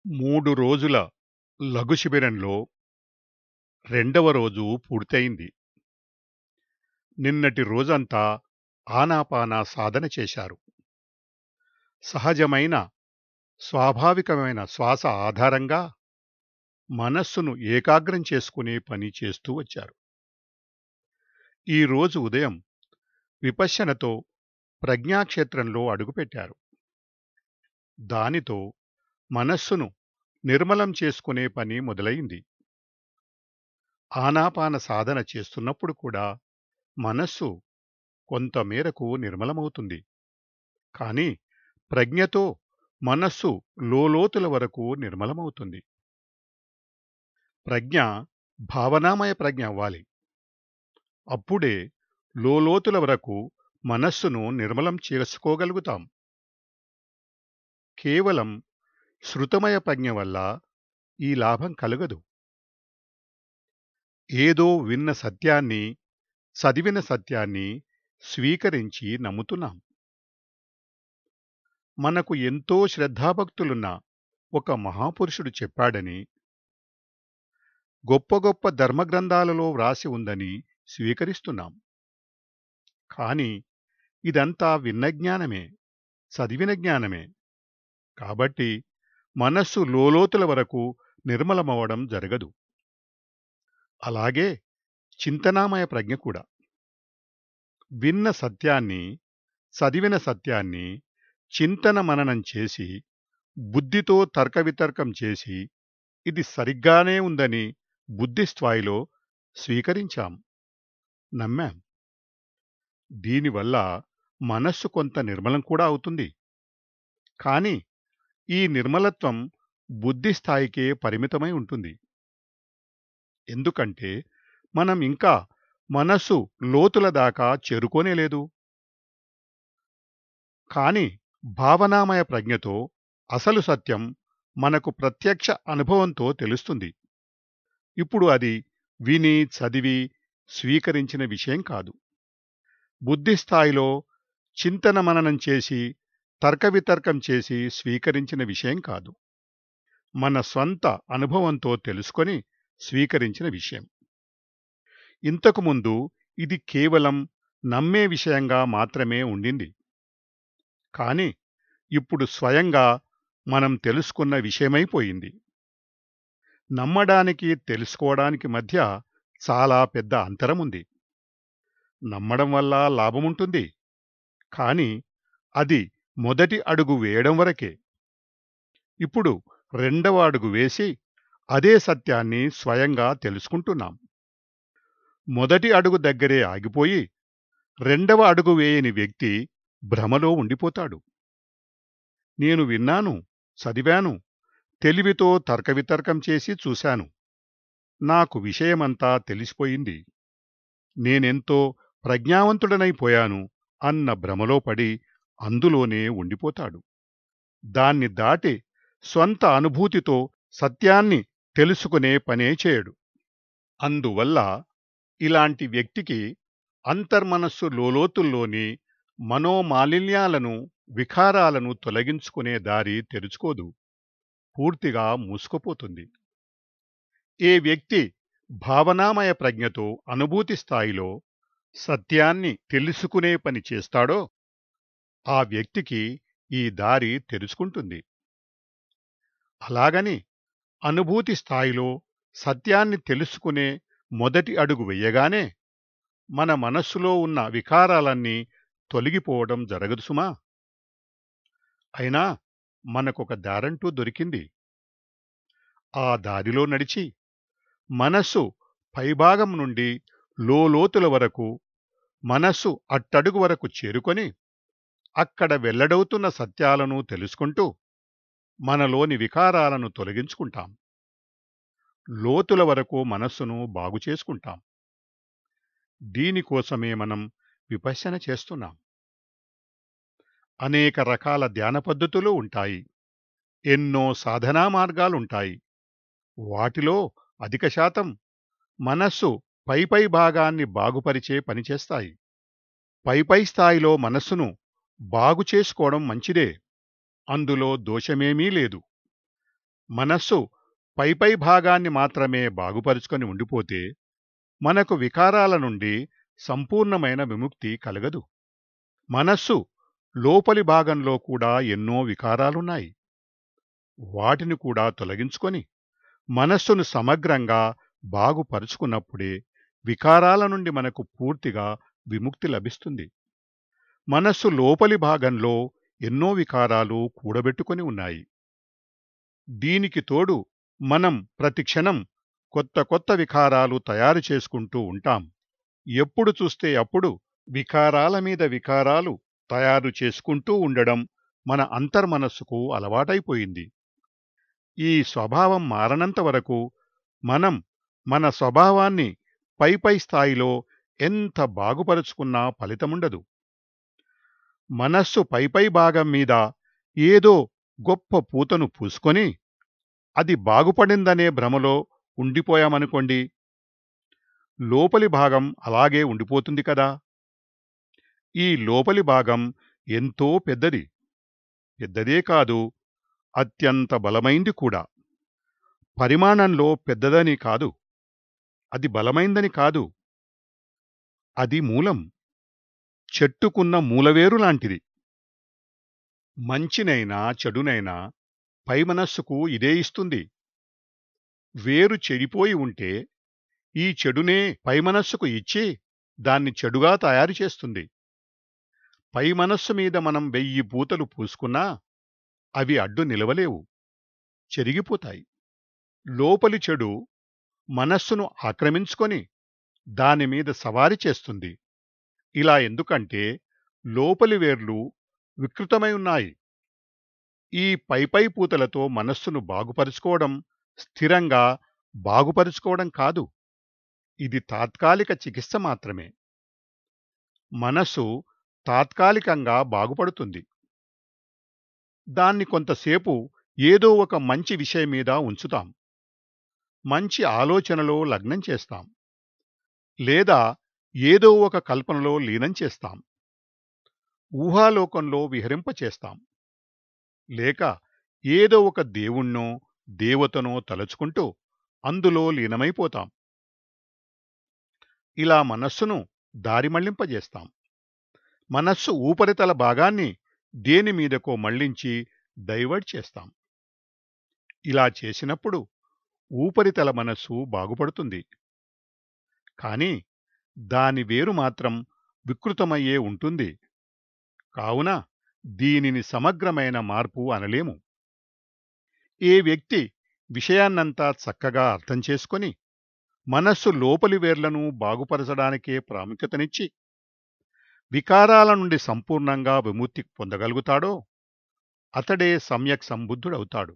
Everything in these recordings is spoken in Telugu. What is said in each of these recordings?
మూడు రోజుల లఘు శిబిరంలో రెండవ రోజు పూర్తయింది. నిన్నటి రోజంతా ఆనాపానా సాధన చేశారు. సహజమైన, స్వాభావికమైన శ్వాస ఆధారంగా మనస్సును ఏకాగ్రం చేసుకునే పని చేస్తూ వచ్చారు. ఈ రోజు ఉదయం విపశ్యనతో ప్రజ్ఞాక్షేత్రంలో అడుగుపెట్టారు. దానితో మనస్సును నిర్మలం చేసుకునే పని మొదలైంది. ఆనాపాన సాధన చేస్తున్నప్పుడు కూడా మనస్సు కొంత మేరకు నిర్మలమవుతుంది. కానీ ప్రజ్ఞతో మనస్సు లోలోతుల వరకు నిర్మలమవుతుంది. ప్రజ్ఞ భావనామయ ప్రజ్ఞ అవ్వాలి. అప్పుడే లోలోతుల వరకు మనస్సును నిర్మలం చేసుకోగలుగుతాం. కేవలం శృతమయ ప్రజ్ఞ వల్ల ఈ లాభం కలగదు. ఏదో విన్న సత్యాన్ని, చదివిన సత్యాన్ని స్వీకరించి నమ్ముతున్నాం. మనకు ఎంతో శ్రద్ధాభక్తులున్న ఒక మహాపురుషుడు చెప్పాడని, గొప్ప గొప్ప ధర్మగ్రంథాలలో వ్రాసి ఉందని స్వీకరిస్తున్నాం. కానీ ఇదంతా విన్న జ్ఞానమే, చదివిన జ్ఞానమే. కాబట్టి మనస్సు లోలోతుల వరకు నిర్మలమవడం జరగదు. అలాగే చింతనామయ ప్రజ్ఞ కూడా. విన్న సత్యాన్ని, చదివిన సత్యాన్ని చింతన మననం చేసి, బుద్ధితో తర్కవితర్కం చేసి, ఇది సరిగ్గానే ఉందని బుద్ధి స్థాయిలో స్వీకరించాం, నమ్మాం. దీనివల్ల మనస్సు కొంత నిర్మలం కూడా అవుతుంది. కానీ ఈ నిర్మలత్వం బుద్ధి స్థాయికే పరిమితమై ఉంటుంది. ఎందుకంటే మనం ఇంకా మనస్సు లోతుల దాకా చేరుకోనేలేదు. కానీ భావనామయ ప్రజ్ఞతో అసలు సత్యం మనకు ప్రత్యక్ష అనుభవంతో తెలుస్తుంది. ఇప్పుడు అది విని, చదివి, స్వీకరించిన విషయం కాదు. బుద్ధి స్థాయిలో చింతన మననం చేసి, తర్కవితర్కం చేసి స్వీకరించిన విషయం కాదు. మన స్వంత అనుభవంతో తెలుసుకొని స్వీకరించిన విషయం. ఇంతకుముందు ఇది కేవలం నమ్మే విషయంగా మాత్రమే ఉండింది. కానీ ఇప్పుడు స్వయంగా మనం తెలుసుకున్న విషయమైపోయింది. నమ్మడానికి, తెలుసుకోవడానికి మధ్య చాలా పెద్ద అంతరముంది. నమ్మడం వల్ల లాభముంటుంది. కానీ అది మొదటి అడుగు వేయడం వరకే. ఇప్పుడు రెండవ అడుగు వేసి అదే సత్యాన్ని స్వయంగా తెలుసుకుంటున్నాం. మొదటి అడుగు దగ్గరే ఆగిపోయి రెండవ అడుగు వేయని వ్యక్తి భ్రమలో ఉండిపోతాడు. నేను విన్నాను, చదివాను, తెలివితో తర్కవితర్కం చేసి చూశాను. నాకు విషయమంతా తెలిసిపోయింది. నేనెంతో ప్రజ్ఞావంతుడనైపోయాను అన్న భ్రమలో పడి అందులోనే ఉండిపోతాడు. దాన్ని దాటి స్వంత అనుభూతితో సత్యాన్ని తెలుసుకునే పనే చేయడు. అందువల్ల ఇలాంటి వ్యక్తికి అంతర్మనస్సు లోలోతుల్లోని మనోమాలిన్యాలను, వికారాలను తొలగించుకునే దారి తెరుచుకోదు. పూర్తిగా మూసుకుపోతుంది. ఏ వ్యక్తి భావనామయ ప్రజ్ఞతో అనుభూతి స్థాయిలో సత్యాన్ని తెలుసుకునే పని చేస్తాడో ఆ వ్యక్తికి ఈ దారి తెరుచుకుంటుంది. అలాగని అనుభూతి స్థాయిలో సత్యాన్ని తెలుసుకునే మొదటి అడుగు వెయ్యగానే మన మనస్సులో ఉన్న వికారాలన్నీ తొలగిపోవడం జరగదు సుమా. అయినా మనకొక దారంటూ దొరికింది. ఆ దారిలో నడిచి మనస్సు పైభాగం నుండి లోలోతుల వరకు మనస్సు అట్టడుగు వరకు చేరుకొని అక్కడ వెల్లడవుతున్న సత్యాలను తెలుసుకుంటూ మనలోని వికారాలను తొలగించుకుంటాం. లోతుల వరకు మనస్సును బాగు చేసుకుంటాం. దీనికోసమే మనం విపశ్యన చేస్తున్నాం. అనేక రకాల ధ్యాన పద్ధతులు ఉంటాయి. ఎన్నో సాధనా మార్గాలుంటాయి. వాటిలో అధిక శాతం మనస్సు పైపై భాగాన్ని బాగుపరిచే పనిచేస్తాయి. పైపై స్థాయిలో మనస్సును బాగు చేసుకోవడం మంచిదే. అందులో దోషమేమీ లేదు. మనస్సు పైపై భాగాన్ని మాత్రమే బాగుపరుచుకొని ఉండిపోతే మనకు వికారాల నుండి సంపూర్ణమైన విముక్తి కలగదు మనస్సు లోపలి భాగంలో కూడా ఎన్నో వికారాలున్నాయి వాటిని కూడా తొలగించుకొని మనస్సును సమగ్రంగా బాగుపరుచుకున్నప్పుడే వికారాల నుండి మనకు పూర్తిగా విముక్తి లభిస్తుంది మనస్సు లోపలి భాగంలో ఎన్నో వికారాలు కూడబెట్టుకొని ఉన్నాయి దీనికి తోడు మనం ప్రతి క్షణం కొత్త కొత్త వికారాలు తయారు చేసుకుంటూ ఉంటాం ఎప్పుడు చూస్తే అప్పుడు వికారాల మీద వికారాలు తయారు చేసుకుంటూ ఉండడం మన అంతర్మనస్సుకు అలవాటైపోయింది ఈ స్వభావం మారనంత వరకు మనం మన స్వభావాన్ని పైపై స్థాయిలో ఎంత బాగుపరుచుకున్నా ఫలితముండదు మనస్సు పైపై భాగం మీద ఏదో గొప్ప పూతను పూసుకొని అది బాగుపడిందనే భ్రమలో ఉండిపోయామనుకోండి లోపలి భాగం అలాగే ఉండిపోతుంది కదా ఈ లోపలి భాగం ఎంతో పెద్దది పెద్దదే కాదు అత్యంత బలమైంది కూడా పరిమాణంలో పెద్దదని కాదు అది బలమైందని కాదు అది మూలం చెట్టుకున్న మూలవేరు లాంటిది మంచినైనా చెడునైనా పై మనస్సుకు ఇదే ఇస్తుంది వేరు చెడిపోయి ఉంటే ఈ చెడునే పై మనస్సుకు ఇచ్చి దాన్ని చెడుగా తయారు చేస్తుంది పై మనస్సు మీద మనం వెయ్యి పూతలు పూసుకున్నా అవి అడ్డు నిలవలేవు చెరిగిపోతాయి లోపలి చెడు మనస్సును ఆక్రమించుకొని దానిమీద సవారి చేస్తుంది ఇలా ఎందుకంటే లోపలి వేర్లు వికృతమై ఉన్నాయి ఈ పైపై పూతలతో మనస్సును బాగుపరుచుకోవడం స్థిరంగా బాగుపరుచుకోవడం కాదు ఇది తాత్కాలిక చికిత్స మాత్రమే మనస్సు తాత్కాలికంగా బాగుపడుతుంది దాన్ని కొంతసేపు ఏదో ఒక మంచి విషయం మీద ఉంచుతాం మంచి ఆలోచనలో లగ్నం చేస్తాం లేదా ఏదో ఒక కల్పనలో లీనం చేస్తాం ఊహాలోకంలో విహరింపచేస్తాం లేక ఏదో ఒక దేవుణ్ణో దేవతనో తలుచుకుంటూ అందులో లీనమైపోతాం ఇలా మనస్సును దారి మళ్లింపజేస్తాం మనస్సు ఊపరితల భాగాన్ని దేని మీదకో మళ్లించి డైవర్ట్ చేస్తాం ఇలా చేసినప్పుడు ఊపరితల మనస్సు బాగుపడుతుంది కాని దాని వేరు మాత్రం వికృతమయ్యే ఉంటుంది కావున దీనిని సమగ్రమైన మార్పు అనలేము ఏ వ్యక్తి విషయాన్నంతా చక్కగా అర్థం చేసుకొని మనస్సు లోపలి వేర్లను బాగుపరచడానికే ప్రాముఖ్యతనిచ్చి వికారాల నుండి సంపూర్ణంగా విముక్తి పొందగలుగుతాడో అతడే సమ్యక్ సంబుద్ధుడవుతాడు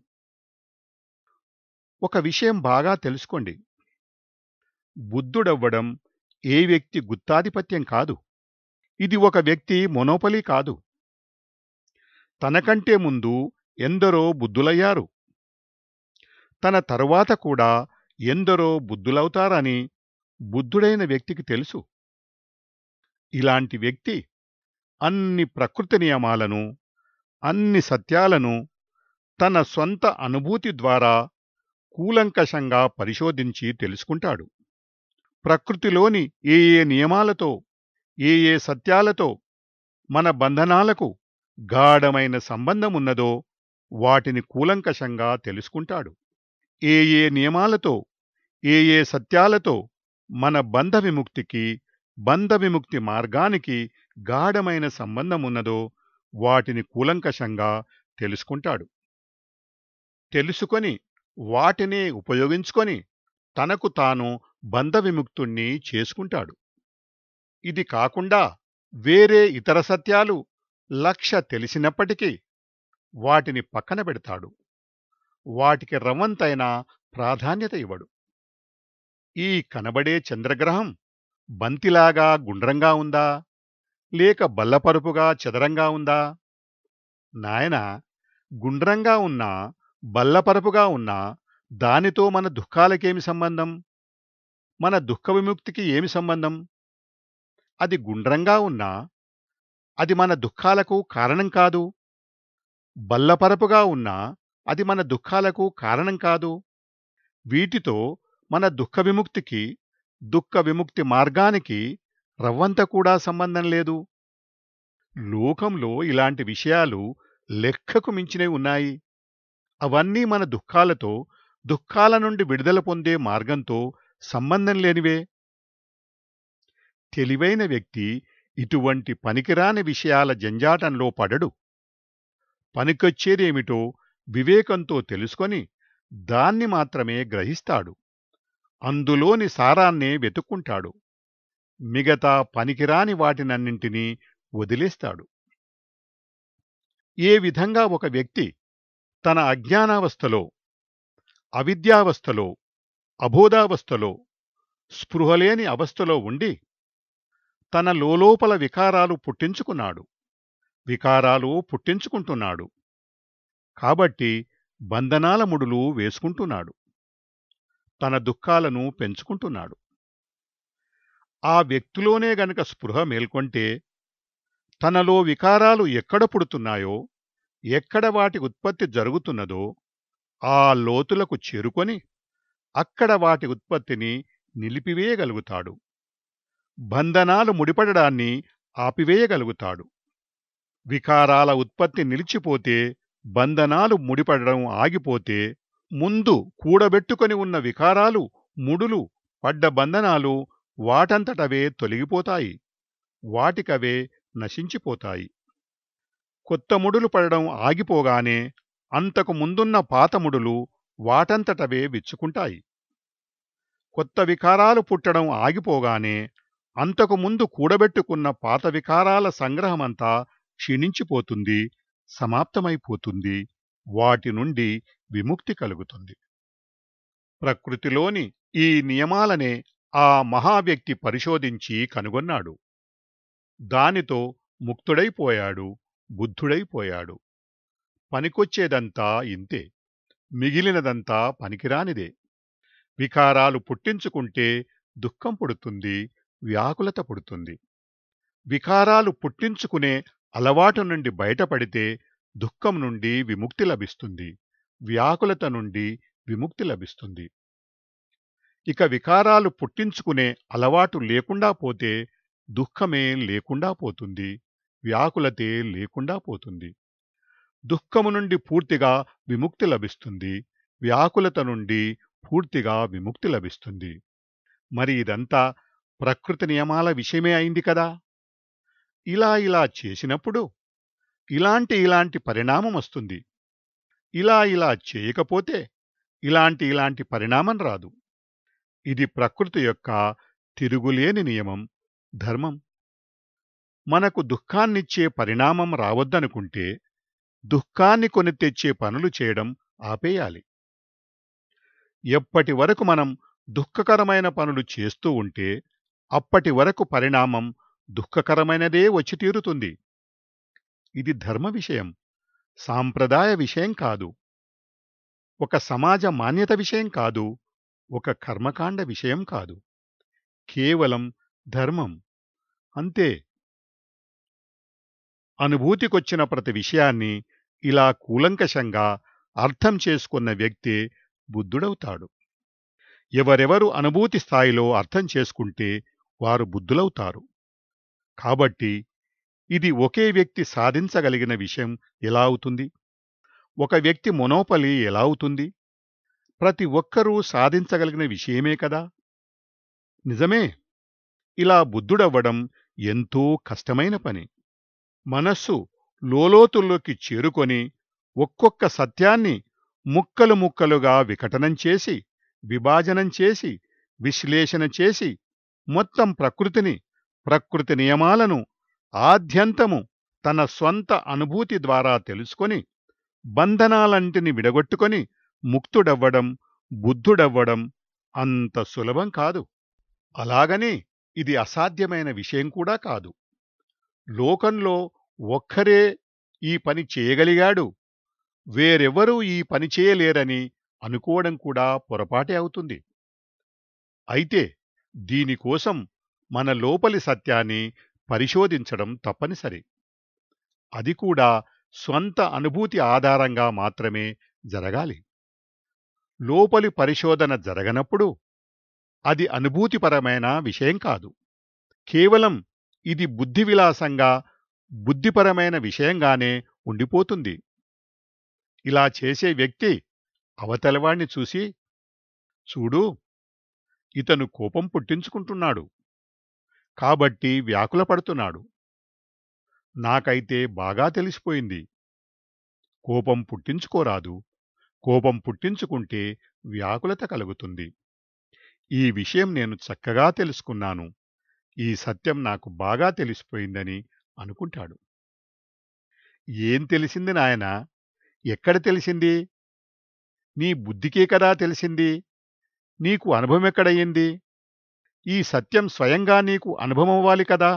ఒక విషయం బాగా తెలుసుకోండి బుద్ధుడవ్వడం ఏ వ్యక్తి గుత్తాధిపత్యం కాదు ఇది ఒక వ్యక్తి మొనోపలి కాదు తనకంటే ముందు ఎందరో బుద్ధులయ్యారు తన తరువాత కూడా ఎందరో బుద్ధులవుతారని బుద్ధుడైన వ్యక్తికి తెలుసు ఇలాంటి వ్యక్తి అన్ని ప్రకృతి నియమాలను అన్ని సత్యాలను తన సొంత అనుభూతి ద్వారా కూలంకషంగా పరిశోధించి తెలుసుకుంటాడు ప్రకృతిలోని ఏ ఏ నియమాలతో ఏ ఏ సత్యాలతో మన బంధనాలకు గాఢమైన సంబంధమున్నదో వాటిని కూలంకషంగా తెలుసుకుంటాడు ఏ ఏ నియమాలతో ఏ ఏ సత్యాలతో మన బంధ విముక్తికి బంధ విముక్తి మార్గానికి గాఢమైన సంబంధమున్నదో వాటిని కూలంకషంగా తెలుసుకుంటాడు తెలుసుకొని వాటినే ఉపయోగించుకొని తనకు తాను బంధ విముక్తుణ్ణి చేసుకుంటాడు ఇది కాకుండా వేరే ఇతర సత్యాలు లక్ష తెలిసినప్పటికీ వాటిని పక్కన పెడతాడు వాటికి రవంతైన ప్రాధాన్యత ఇవ్వడు ఈ కనబడే చంద్రగ్రహం బంతిలాగా గుండ్రంగా ఉందా లేక బల్లపరుపుగా చదరంగా ఉందా నాయన గుండ్రంగా ఉన్నా బల్లపరపుగా ఉన్నా దానితో మన దుఃఖాలకేమి సంబంధం మన దుఃఖ విముక్తికి ఏమి సంబంధం అది గుండ్రంగా ఉన్నా అది మన దుఃఖాలకు కారణం కాదు బల్లపరపుగా ఉన్నా అది మన దుఃఖాలకు కారణం కాదు వీటితో మన దుఃఖ విముక్తికి దుఃఖ విముక్తి మార్గానికి రవ్వంత కూడా సంబంధం లేదు లోకంలో ఇలాంటి విషయాలు లెక్కకు మించినవి ఉన్నాయి అవన్నీ మన దుఃఖాలతో దుఃఖాల నుండి విడుదల పొందే మార్గంతో సంబంధం లేనివే తెలివైన వ్యక్తి ఇటువంటి పనికిరాని విషయాల జంజాటంలో పడడు పనికొచ్చేదేమిటో వివేకంతో తెలుసుకొని దాన్ని మాత్రమే గ్రహిస్తాడు అందులోని సారాన్నే వెతుక్కుంటాడు మిగతా పనికిరాని వాటినన్నింటినీ వదిలేస్తాడు ఏ విధంగా ఒక వ్యక్తి తన అజ్ఞానావస్థలో అవిద్యావస్థలో అబోధావస్థలో స్పృహలేని అవస్థలో ఉండి తన లోలోపల వికారాలు పుట్టించుకున్నాడు వికారాలు పుట్టించుకుంటున్నాడు కాబట్టి బంధనాల ముడులు వేసుకుంటున్నాడు తన దుఃఖాలను పెంచుకుంటున్నాడు ఆ వ్యక్తిలోనే గనక స్పృహ మేల్కొంటే తనలో వికారాలు ఎక్కడ పుడుతున్నాయో ఎక్కడ వాటి ఉత్పత్తి జరుగుతున్నదో ఆ లోతులకు చేరుకొని అక్కడ వాటి ఉత్పత్తిని నిలిపివేయగలుగుతాడు బంధనాలు ముడిపడడాన్ని ఆపివేయగలుగుతాడు వికారాల ఉత్పత్తి నిలిచిపోతే బంధనాలు ముడిపడడం ఆగిపోతే ముందు కూడబెట్టుకొని ఉన్న వికారాలు ముడులు పడ్డ బంధనాలు వాటంతటవే తొలగిపోతాయి వాటికవే నశించిపోతాయి కొత్త ముడులు పడడం ఆగిపోగానే అంతకు ముందున్న పాత ముడులు వాటంతటవే విచ్చుకుంటాయి కొత్త వికారాలు పుట్టడం ఆగిపోగానే అంతకు ముందు కూడబెట్టుకున్న పాత వికారాల సంగ్రహమంతా క్షీణించిపోతుంది సమాప్తమైపోతుంది వాటి నుండి విముక్తి కలుగుతుంది ప్రకృతిలోని ఈ నియమాలనే ఆ మహావ్యక్తి పరిశోధించి కనుగొన్నాడు దానితో ముక్తుడైపోయాడు బుద్ధుడైపోయాడు పనికొచ్చేదంతా ఇంతే మిగిలినదంతా పనికిరానిదే వికారాలు పుట్టించుకుంటే దుఃఖం పుడుతుంది వ్యాకులత పుడుతుంది వికారాలు పుట్టించుకునే అలవాటు నుండి బయటపడితే దుఃఖం నుండి విముక్తి లభిస్తుంది వ్యాకులత నుండి విముక్తి లభిస్తుంది ఇక వికారాలు పుట్టించుకునే అలవాటు లేకుండా పోతే దుఃఖమే లేకుండా పోతుంది వ్యాకులతే లేకుండా పోతుంది దుఃఖము నుండి పూర్తిగా విముక్తి లభిస్తుంది వ్యాకులత నుండి పూర్తిగా విముక్తి లభిస్తుంది మరి ఇదంతా ప్రకృతి నియమాల విషయమే అయింది కదా ఇలా ఇలా చేసినప్పుడు ఇలాంటి ఇలాంటి పరిణామం వస్తుంది ఇలా ఇలా చేయకపోతే ఇలాంటి ఇలాంటి పరిణామం రాదు ఇది ప్రకృతి యొక్క తిరుగులేని నియమం ధర్మం మనకు దుఃఖాన్నిచ్చే పరిణామం రావద్దనుకుంటే దుఃఖాన్ని కొని తెచ్చే పనులు చేయడం ఆపేయాలి ఎప్పటి వరకు మనం దుఃఖకరమైన పనులు చేస్తూ ఉంటే అప్పటి వరకు పరిణామం దుఃఖకరమైనదే వచ్చి తీరుతుంది ఇది ధర్మ విషయం సాంప్రదాయ విషయం కాదు ఒక సమాజ మాన్యత విషయం కాదు ఒక కర్మకాండ విషయం కాదు కేవలం ధర్మం అంతే అనుభూతికొచ్చిన ప్రతి విషయాన్ని ఇలా కూలంకషంగా అర్థం చేసుకున్న వ్యక్తే బుద్ధుడవుతాడు ఎవరెవరు అనుభూతి స్థాయిలో అర్థం చేసుకుంటే వారు బుద్ధులవుతారు కాబట్టి ఇది ఒకే వ్యక్తి సాధించగలిగిన విషయం ఎలా అవుతుంది ఒక వ్యక్తి మొనోపలి ఎలా అవుతుంది ప్రతి ఒక్కరూ సాధించగలిగిన విషయమే కదా నిజమే ఇలా బుద్ధుడవ్వడం ఎంతో కష్టమైన పని మనస్సు లోలోతుల్లోకి చేరుకొని ఒక్కొక్క సత్యాన్ని ముక్కలు ముక్కలుగా వికటనం చేసి విభాజనం చేసి విశ్లేషణ చేసి మొత్తం ప్రకృతిని ప్రకృతి నియమాలను ఆద్యంతము తన స్వంత అనుభూతి ద్వారా తెలుసుకొని బంధనాలంటిని విడగొట్టుకొని ముక్తుడవ్వడం బుద్ధుడవ్వడం అంత సులభం కాదు అలాగని ఇది అసాధ్యమైన విషయం కూడా కాదు లోకంలో ఒక్కరే ఈ పని చేయగలిగాడు వేరెవరూ ఈ పని చేయలేరని అనుకోవడం కూడా పొరపాటే అవుతుంది అయితే దీనికోసం మన లోపలి సత్యాన్ని పరిశోధించడం తప్పనిసరి అది కూడా స్వంత అనుభూతి ఆధారంగా మాత్రమే జరగాలి లోపలి పరిశోధన జరగనప్పుడు అది అనుభూతిపరమైన విషయం కాదు కేవలం ఇది బుద్ధి విలాసంగా బుద్ధిపరమైన విషయంగానే ఉండిపోతుంది ఇలా చేసే వ్యక్తి అవతలవాణ్ణి చూసి చూడు ఇతను కోపం పుట్టించుకుంటున్నాడు కాబట్టి వ్యాకుల పడుతున్నాడు నాకైతే బాగా తెలిసిపోయింది కోపం పుట్టించుకోరాదు కోపం పుట్టించుకుంటే వ్యాకులత కలుగుతుంది ఈ విషయం నేను చక్కగా తెలుసుకున్నాను ఈ సత్యం నాకు బాగా తెలిసిపోయిందని అనుకుంటాడు ఏం తెలిసింది నాయనా ఎక్కడ తెలిసింది నీ బుద్ధికే కదా తెలిసింది నీకు అనుభవం ఎక్కడయ్యింది ఈ సత్యం స్వయంగా నీకు అనుభవం అవ్వాలి కదా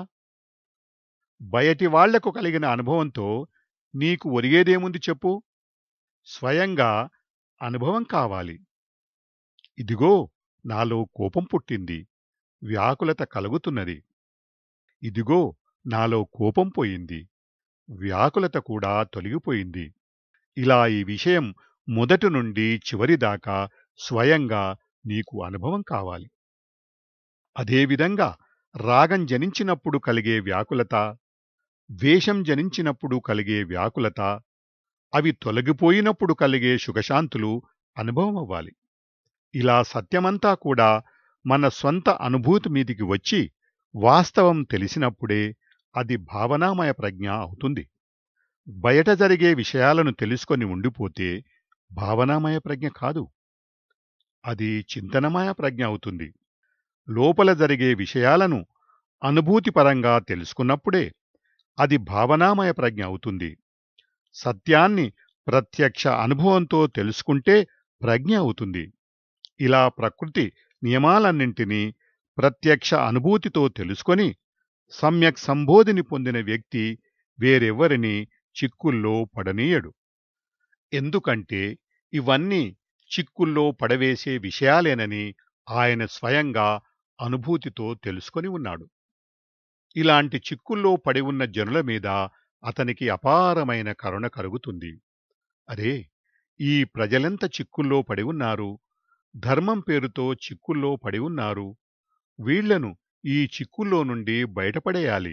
బయటి వాళ్లకు కలిగిన అనుభవంతో నీకు ఒరిగేదేముంది చెప్పు స్వయంగా అనుభవం కావాలి ఇదిగో నాలో కోపం పుట్టింది వ్యాకులత కలుగుతున్నది ఇదిగో నాలో కోపం పోయింది వ్యాకులత కూడా తొలగిపోయింది ఇలా ఈ విషయం మొదటి నుండి చివరి దాకా స్వయంగా నీకు అనుభవం కావాలి అదేవిధంగా రాగం జనించినప్పుడు కలిగే వ్యాకులత ద్వేషం జనించినప్పుడు కలిగే వ్యాకులత అవి తొలగిపోయినప్పుడు కలిగే సుఖశాంతులు అనుభవం అవ్వాలి ఇలా సత్యమంతా కూడా మన స్వంత అనుభూతి మీదికి వచ్చి వాస్తవం తెలిసినప్పుడే అది భావనామయ ప్రజ్ఞ అవుతుంది బయట జరిగే విషయాలను తెలుసుకొని ఉండిపోతే భావనామయ ప్రజ్ఞ కాదు అది చింతనమయ ప్రజ్ఞ అవుతుంది లోపల జరిగే విషయాలను అనుభూతిపరంగా తెలుసుకున్నప్పుడే అది భావనామయ ప్రజ్ఞ అవుతుంది సత్యాన్ని ప్రత్యక్ష అనుభవంతో తెలుసుకుంటే ప్రజ్ఞ అవుతుంది ఇలా ప్రకృతి నియమాలన్నింటినీ ప్రత్యక్ష అనుభూతితో తెలుసుకొని సమ్యక్ సంబోధిని పొందిన వ్యక్తి వేరెవ్వరిని చిక్కుల్లో పడనీయడు ఎందుకంటే ఇవన్నీ చిక్కుల్లో పడవేసే విషయాలేనని ఆయన స్వయంగా అనుభూతితో తెలుసుకొని ఉన్నాడు ఇలాంటి చిక్కుల్లో పడి ఉన్న జనుల మీద అతనికి అపారమైన కరుణ కలుగుతుంది అరే ఈ ప్రజలెంత చిక్కుల్లో పడి ఉన్నారు ధర్మం పేరుతో చిక్కుల్లో పడి ఉన్నారు వీళ్లను ఈ చిక్కుల్లో నుండి బయటపడేయాలి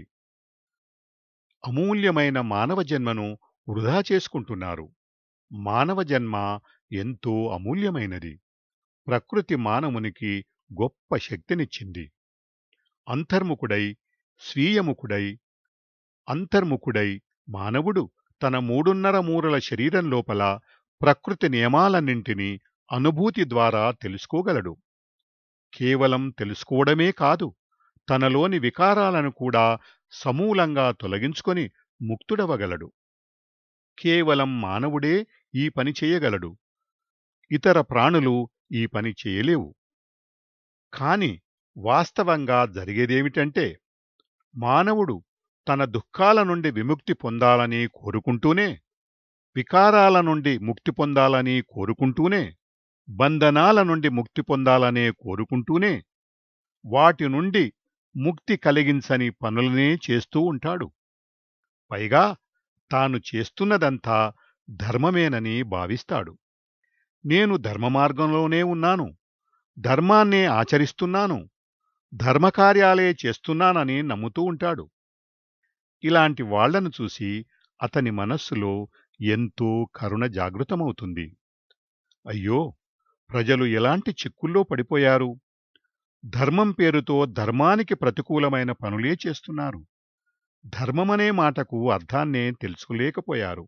అమూల్యమైన మానవ జన్మను వృధా చేసుకుంటున్నారు మానవ జన్మ ఎంతో అమూల్యమైనది ప్రకృతి మానవునికి గొప్ప శక్తినిచ్చింది అంతర్ముఖుడై స్వీయముఖుడై అంతర్ముఖుడై మానవుడు తన మూడున్నర మూరల శరీరం లోపల ప్రకృతి నియమాలన్నింటినీ అనుభూతి ద్వారా తెలుసుకోగలడు కేవలం తెలుసుకోవడమే కాదు తనలోని వికారాలను కూడా సమూలంగా తొలగించుకొని ముక్తుడవగలడు కేవలం మానవుడే ఈ పని చేయగలడు ఇతర ప్రాణులు ఈ పని చేయలేవు కాని వాస్తవంగా జరిగేదేమిటంటే మానవుడు తన దుఃఖాల నుండి విముక్తి పొందాలని కోరుకుంటూనే వికారాల నుండి ముక్తి పొందాలని కోరుకుంటూనే బంధనాల నుండి ముక్తి పొందాలనే కోరుకుంటూనే వాటి నుండి ముక్తి కలిగించని పనులనే చేస్తూ ఉంటాడు పైగా తాను చేస్తున్నదంతా ధర్మమేనని భావిస్తాడు నేను ధర్మ మార్గంలోనే ఉన్నాను ధర్మాన్నే ఆచరిస్తున్నాను ధర్మకార్యాలే చేస్తున్నానని నమ్ముతూ ఉంటాడు ఇలాంటి వాళ్లను చూసి అతని మనస్సులో ఎంతో కరుణ జాగృతమవుతుంది అయ్యో ప్రజలు ఎలాంటి చిక్కుల్లో పడిపోయారు ధర్మం పేరుతో ధర్మానికి ప్రతికూలమైన పనులే చేస్తున్నారు ధర్మమనే మాటకు అర్థాన్నే తెలుసుకోలేకపోయారు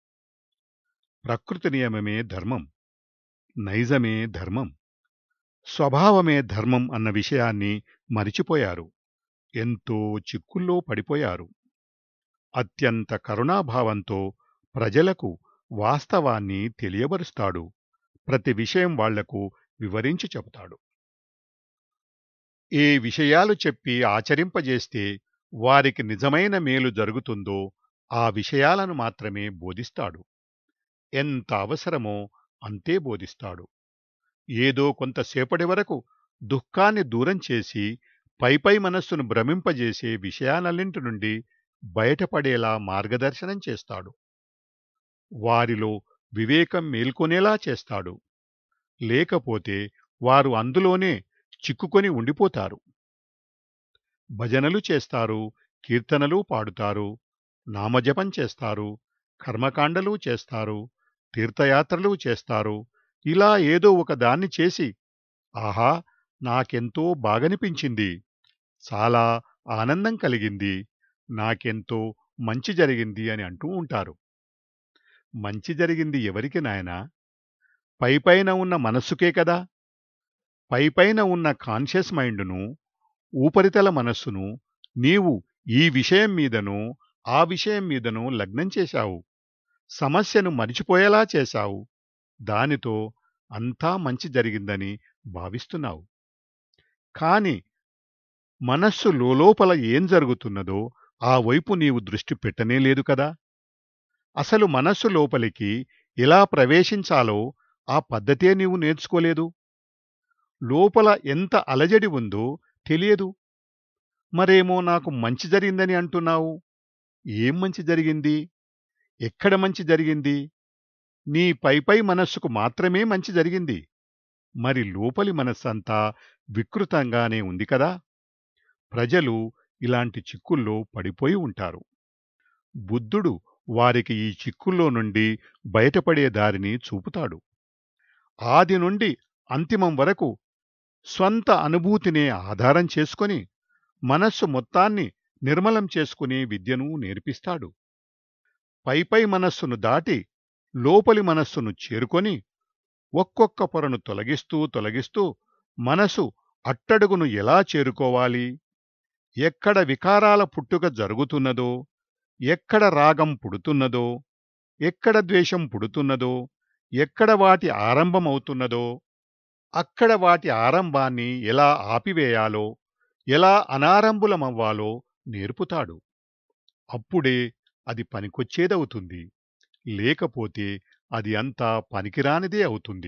ప్రకృతి నియమమే ధర్మం నైజమే ధర్మం స్వభావమే ధర్మం అన్న విషయాన్ని మరిచిపోయారు ఎంతో చిక్కుల్లో పడిపోయారు అత్యంత కరుణాభావంతో ప్రజలకు వాస్తవాన్ని తెలియబరుస్తాడు ప్రతి విషయం వాళ్లకు వివరించి చెబుతాడు ఏ విషయాలు చెప్పి ఆచరింపజేస్తే వారికి నిజమైన మేలు జరుగుతుందో ఆ విషయాలను మాత్రమే బోధిస్తాడు ఎంత అవసరమో అంతే బోధిస్తాడు ఏదో కొంతసేపటి వరకు దుఃఖాన్ని దూరం చేసి పైపై మనస్సును భ్రమింపజేసే విషయాలన్నింటి నుండి బయటపడేలా మార్గదర్శనం చేస్తాడు వారిలో వివేకం మేల్కొనేలా చేస్తాడు లేకపోతే వారు అందులోనే చిక్కుకొని ఉండిపోతారు భజనలు చేస్తారు కీర్తనలు పాడుతారు నామజపం చేస్తారు కర్మకాండలు చేస్తారు తీర్థయాత్రలు చేస్తారు ఇలా ఏదో ఒక దాన్ని చేసి ఆహా నాకెంతో బాగనిపించింది చాలా ఆనందం కలిగింది నాకెంతో మంచి జరిగింది అని అంటూ ఉంటారు మంచి జరిగింది ఎవరికి నాయనా పైపైన ఉన్న మనస్సుకే కదా పైపైన ఉన్న కాన్షియస్ మైండును ఉపరితల మనస్సును నీవు ఈ విషయం మీదనో ఆ విషయం మీదనో లగ్నం చేశావు సమస్యను మరిచిపోయేలా చేశావు దానితో అంతా మంచి జరిగిందని భావిస్తున్నావు కాని మనస్సు లోపల ఏం జరుగుతున్నదో ఆ వైపు నీవు దృష్టి పెట్టనే లేదు కదా అసలు మనస్సు లోపలికి ఎలా ప్రవేశించాలో ఆ పద్ధతే నీవు నేర్చుకోలేదు లోపల ఎంత అలజడి ఉందో తెలియదు మరేమో నాకు మంచి జరిగిందని అంటున్నావు ఏం మంచి జరిగింది ఎక్కడ మంచి జరిగింది నీ పైపై మనస్సుకు మాత్రమే మంచి జరిగింది మరి లోపలి మనస్సంతా వికృతంగానే ఉంది కదా ప్రజలు ఇలాంటి చిక్కుల్లో పడిపోయి ఉంటారు బుద్ధుడు వారికి ఈ చిక్కుల్లో నుండి బయటపడే దారిని చూపుతాడు ఆది నుండి అంతిమం వరకు స్వంత అనుభూతినే ఆధారం చేసుకొని మనస్సు మొత్తాన్ని నిర్మలం చేసుకునే విద్యను నేర్పిస్తాడు పైపై మనస్సును దాటి లోపలి మనస్సును చేరుకొని ఒక్కొక్క పొరను తొలగిస్తూ తొలగిస్తూ మనసు అట్టడుగును ఎలా చేరుకోవాలి ఎక్కడ వికారాల పుట్టుక జరుగుతున్నదో ఎక్కడ రాగం పుడుతున్నదో ఎక్కడ ద్వేషం పుడుతున్నదో ఎక్కడ వాటి ఆరంభమవుతున్నదో అక్కడ వాటి ఆరంభాన్ని ఎలా ఆపివేయాలో ఎలా అనారంభులమవ్వాలో నేర్పుతాడు అప్పుడే అది పనికొచ్చేదవుతుంది లేకపోతే అది అంతా పనికిరానిదే అవుతుంది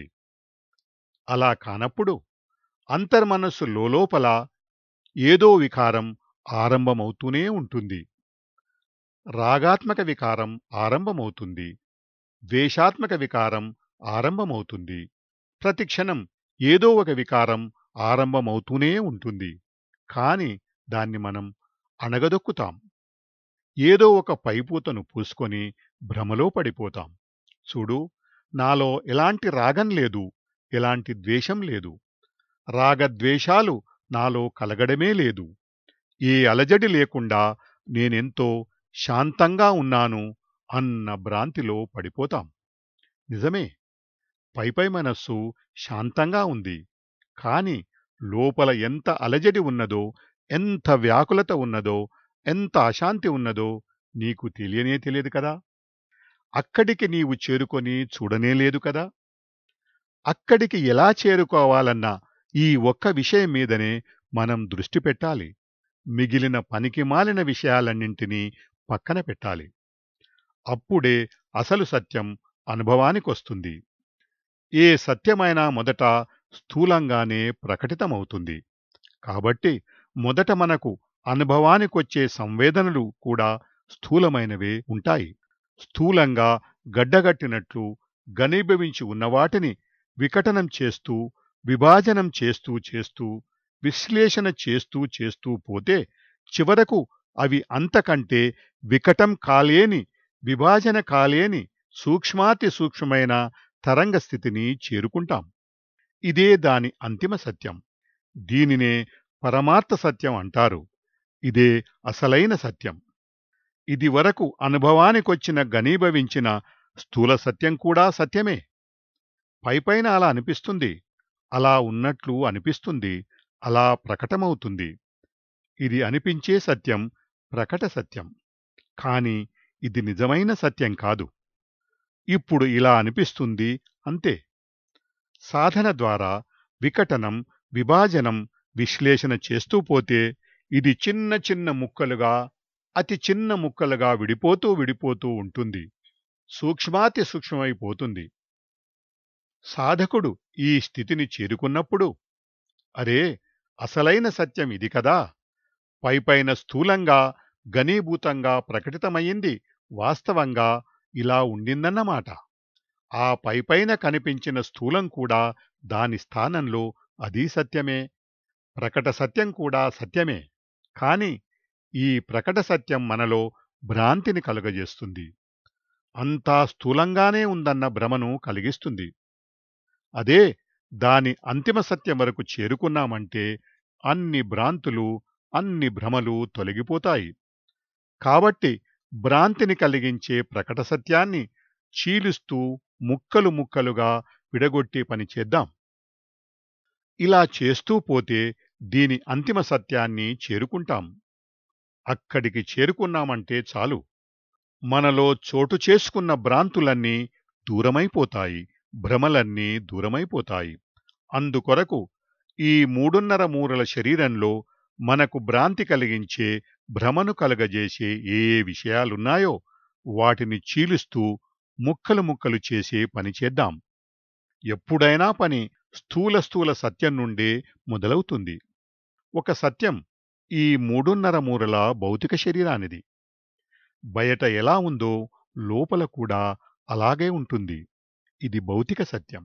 అలా కానప్పుడు అంతర్మనస్సు లోపల ఏదో వికారం ఆరంభమవుతూనే ఉంటుంది రాగాత్మక వికారం ఆరంభమవుతుంది ద్వేషాత్మక వికారం ఆరంభమవుతుంది ప్రతి క్షణం ఏదో ఒక వికారం ఆరంభమవుతూనే ఉంటుంది కాని దాన్ని మనం అణగదొక్కుతాం ఏదో ఒక పైపూతను పూసుకొని భ్రమలో పడిపోతాం చూడు నాలో ఎలాంటి రాగం లేదు ఎలాంటి ద్వేషం లేదు రాగద్వేషాలు నాలో కలగడమే లేదు ఏ అలజడి లేకుండా నేనెంతో శాంతంగా ఉన్నాను అన్న భ్రాంతిలో పడిపోతాం నిజమే పైపై మనస్సు శాంతంగా ఉంది కాని లోపల ఎంత అలజడి ఉన్నదో ఎంత వ్యాకులత ఉన్నదో ఎంత అశాంతి ఉన్నదో నీకు తెలియనే తెలియదు కదా అక్కడికి నీవు చేరుకొని చూడనే లేదు కదా అక్కడికి ఎలా చేరుకోవాలన్న ఈ ఒక్క విషయం మీదనే మనం దృష్టి పెట్టాలి మిగిలిన పనికి మాలిన విషయాలన్నింటినీ పక్కన పెట్టాలి అప్పుడే అసలు సత్యం అనుభవానికొస్తుంది ఏ సత్యమైనా మొదట స్థూలంగానే ప్రకటితమవుతుంది కాబట్టి మొదట మనకు అనుభవానికొచ్చే సంవేదనలు కూడా స్థూలమైనవే ఉంటాయి స్థూలంగా గడ్డగట్టినట్లు ఘనీభవించి ఉన్నవాటిని వికటనం చేస్తూ విభాజనం చేస్తూ చేస్తూ విశ్లేషణ చేస్తూ చేస్తూ పోతే చివరకు అవి అంతకంటే వికటం కాలేని విభాజన కాలేని సూక్ష్మాతి సూక్ష్మమైన తరంగ స్థితిని చేరుకుంటాం ఇదే దాని అంతిమ సత్యం దీనినే పరమార్థ సత్యం అంటారు ఇదే అసలైన సత్యం ఇది వరకు అనుభవానికొచ్చిన గనీభవించిన స్థూల సత్యం కూడా సత్యమే పైపైన అలా అనిపిస్తుంది అలా ఉన్నట్లు అనిపిస్తుంది అలా ప్రకటమవుతుంది ఇది అనిపించే సత్యం ప్రకట సత్యం కాని ఇది నిజమైన సత్యం కాదు ఇప్పుడు ఇలా అనిపిస్తుంది అంతే సాధన ద్వారా వికటనం విభాజనం విశ్లేషణ చేస్తూ పోతే ఇది చిన్న చిన్న ముక్కలుగా అతి చిన్న ముక్కలుగా విడిపోతూ విడిపోతూ ఉంటుంది సూక్ష్మాతి సూక్ష్మమైపోతుంది సాధకుడు ఈ స్థితిని చేరుకున్నప్పుడు అరే అసలైన సత్యం ఇది కదా పైపైన స్థూలంగా ఘనీభూతంగా ప్రకటితమయ్యింది వాస్తవంగా ఇలా ఉండిందన్నమాట ఆ పైపైన కనిపించిన స్థూలం కూడా దాని స్థానంలో అది సత్యమే ప్రకట సత్యం కూడా సత్యమే కాని ఈ ప్రకట సత్యం మనలో భ్రాంతిని కలుగజేస్తుంది అంతా స్థూలంగానే ఉందన్న భ్రమను కలిగిస్తుంది అదే దాని అంతిమ సత్యం వరకు చేరుకున్నామంటే అన్ని భ్రాంతులు అన్ని భ్రమలు తొలగిపోతాయి కాబట్టి భ్రాంతిని కలిగించే ప్రకట సత్యాన్ని చీలుస్తూ ముక్కలు ముక్కలుగా విడగొట్టే పని చేద్దాం ఇలా చేస్తూ పోతే దీని అంతిమ సత్యాన్ని చేరుకుంటాం అక్కడికి చేరుకున్నామంటే చాలు మనలో చోటు చేసుకున్న భ్రాంతులన్నీ దూరమైపోతాయి భ్రమలన్నీ దూరమైపోతాయి అందుకొరకు ఈ మూడున్నర మూరల శరీరంలో మనకు భ్రాంతి కలిగించే భ్రమను కలగజేసే ఏ ఏ విషయాలున్నాయో వాటిని చీలుస్తూ ముక్కలు ముక్కలు చేసే పని చేద్దాం ఎప్పుడైనా పని స్థూల స్థూల సత్యం నుండే మొదలవుతుంది ఒక సత్యం ఈ మూడున్నర మూరల భౌతిక శరీరానిది బయట ఎలా ఉందో లోపల కూడా అలాగే ఉంటుంది ఇది భౌతిక సత్యం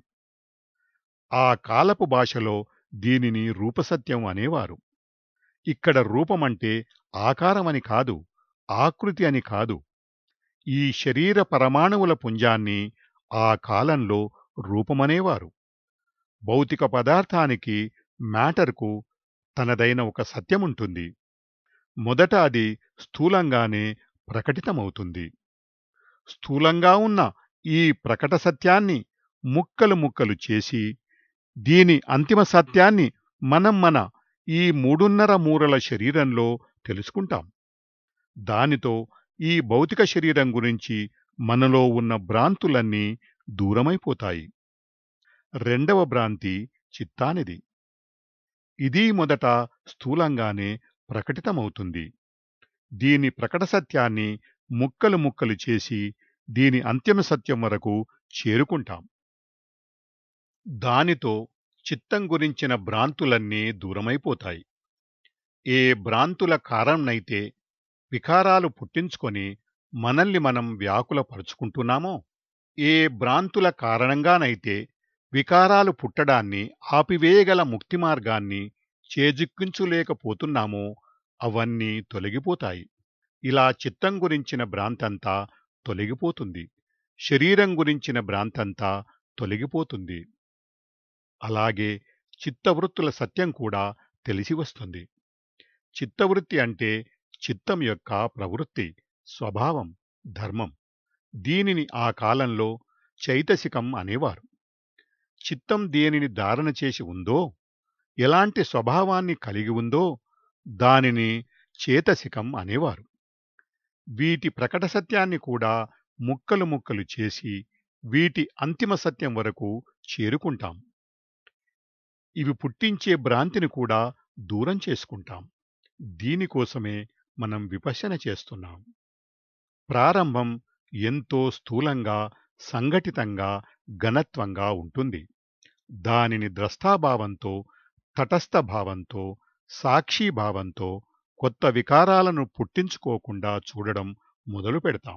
ఆ కాలపు భాషలో దీనిని రూపసత్యం అనేవారు ఇక్కడ రూపమంటే ఆకారమని కాదు ఆకృతి అని కాదు ఈ శరీర పరమాణువుల పుంజాన్ని ఆ కాలంలో రూపమనేవారు భౌతిక పదార్థానికి మ్యాటర్కు తనదైన ఒక సత్యముంటుంది మొదట అది స్థూలంగానే ప్రకటితమవుతుంది స్థూలంగా ఉన్న ఈ ప్రకట సత్యాన్ని ముక్కలు ముక్కలు చేసి దీని అంతిమ సత్యాన్ని మనం మన ఈ మూడున్నర మూరల శరీరంలో తెలుసుకుంటాం దానితో ఈ భౌతిక శరీరం గురించి మనలో ఉన్న భ్రాంతులన్నీ దూరమైపోతాయి రెండవ భ్రాంతి చిత్తానిది ఇది మొదట స్థూలంగానే ప్రకటితమవుతుంది దీని ప్రకట సత్యాన్ని ముక్కలు ముక్కలు చేసి దీని అంతిమ సత్యం వరకు చేరుకుంటాం దానితో చిత్తం గురించిన భ్రాంతులన్నీ దూరమైపోతాయి ఏ భ్రాంతుల కారణమైతే వికారాలు పుట్టించుకొని మనల్ని మనం వ్యాకులపరుచుకుంటున్నామో ఏ భ్రాంతుల కారణంగానైతే వికారాలు పుట్టడాన్ని ఆపివేయగల ముక్తి మార్గాన్ని చేజిక్కించులేకపోతున్నామో అవన్నీ తొలగిపోతాయి ఇలా చిత్తం గురించిన భ్రాంతంతా తొలగిపోతుంది శరీరం గురించిన భ్రాంతంతా తొలగిపోతుంది అలాగే చిత్తవృత్తుల సత్యం కూడా తెలిసి వస్తుంది చిత్తవృత్తి అంటే చిత్తం యొక్క ప్రవృత్తి స్వభావం ధర్మం దీనిని ఆ కాలంలో చైతసికం అనేవారు చిత్తం దేనిని ధారణ చేసి ఉందో ఎలాంటి స్వభావాన్ని కలిగి ఉందో దానిని చేతసికం అనేవారు వీటి ప్రకట సత్యాన్ని కూడా ముక్కలు ముక్కలు చేసి వీటి అంతిమ సత్యం వరకు చేరుకుంటాం ఇవి పుట్టించే భ్రాంతిని కూడా దూరం చేసుకుంటాం దీనికోసమే మనం విపశన చేస్తున్నాం ప్రారంభం ఎంతో స్థూలంగా సంఘటితంగా ఘనత్వంగా ఉంటుంది దానిని ద్రష్టాభావంతో తటస్థ భావంతో సాక్షీభావంతో కొత్త వికారాలను పుట్టించుకోకుండా చూడడం మొదలు పెడతాం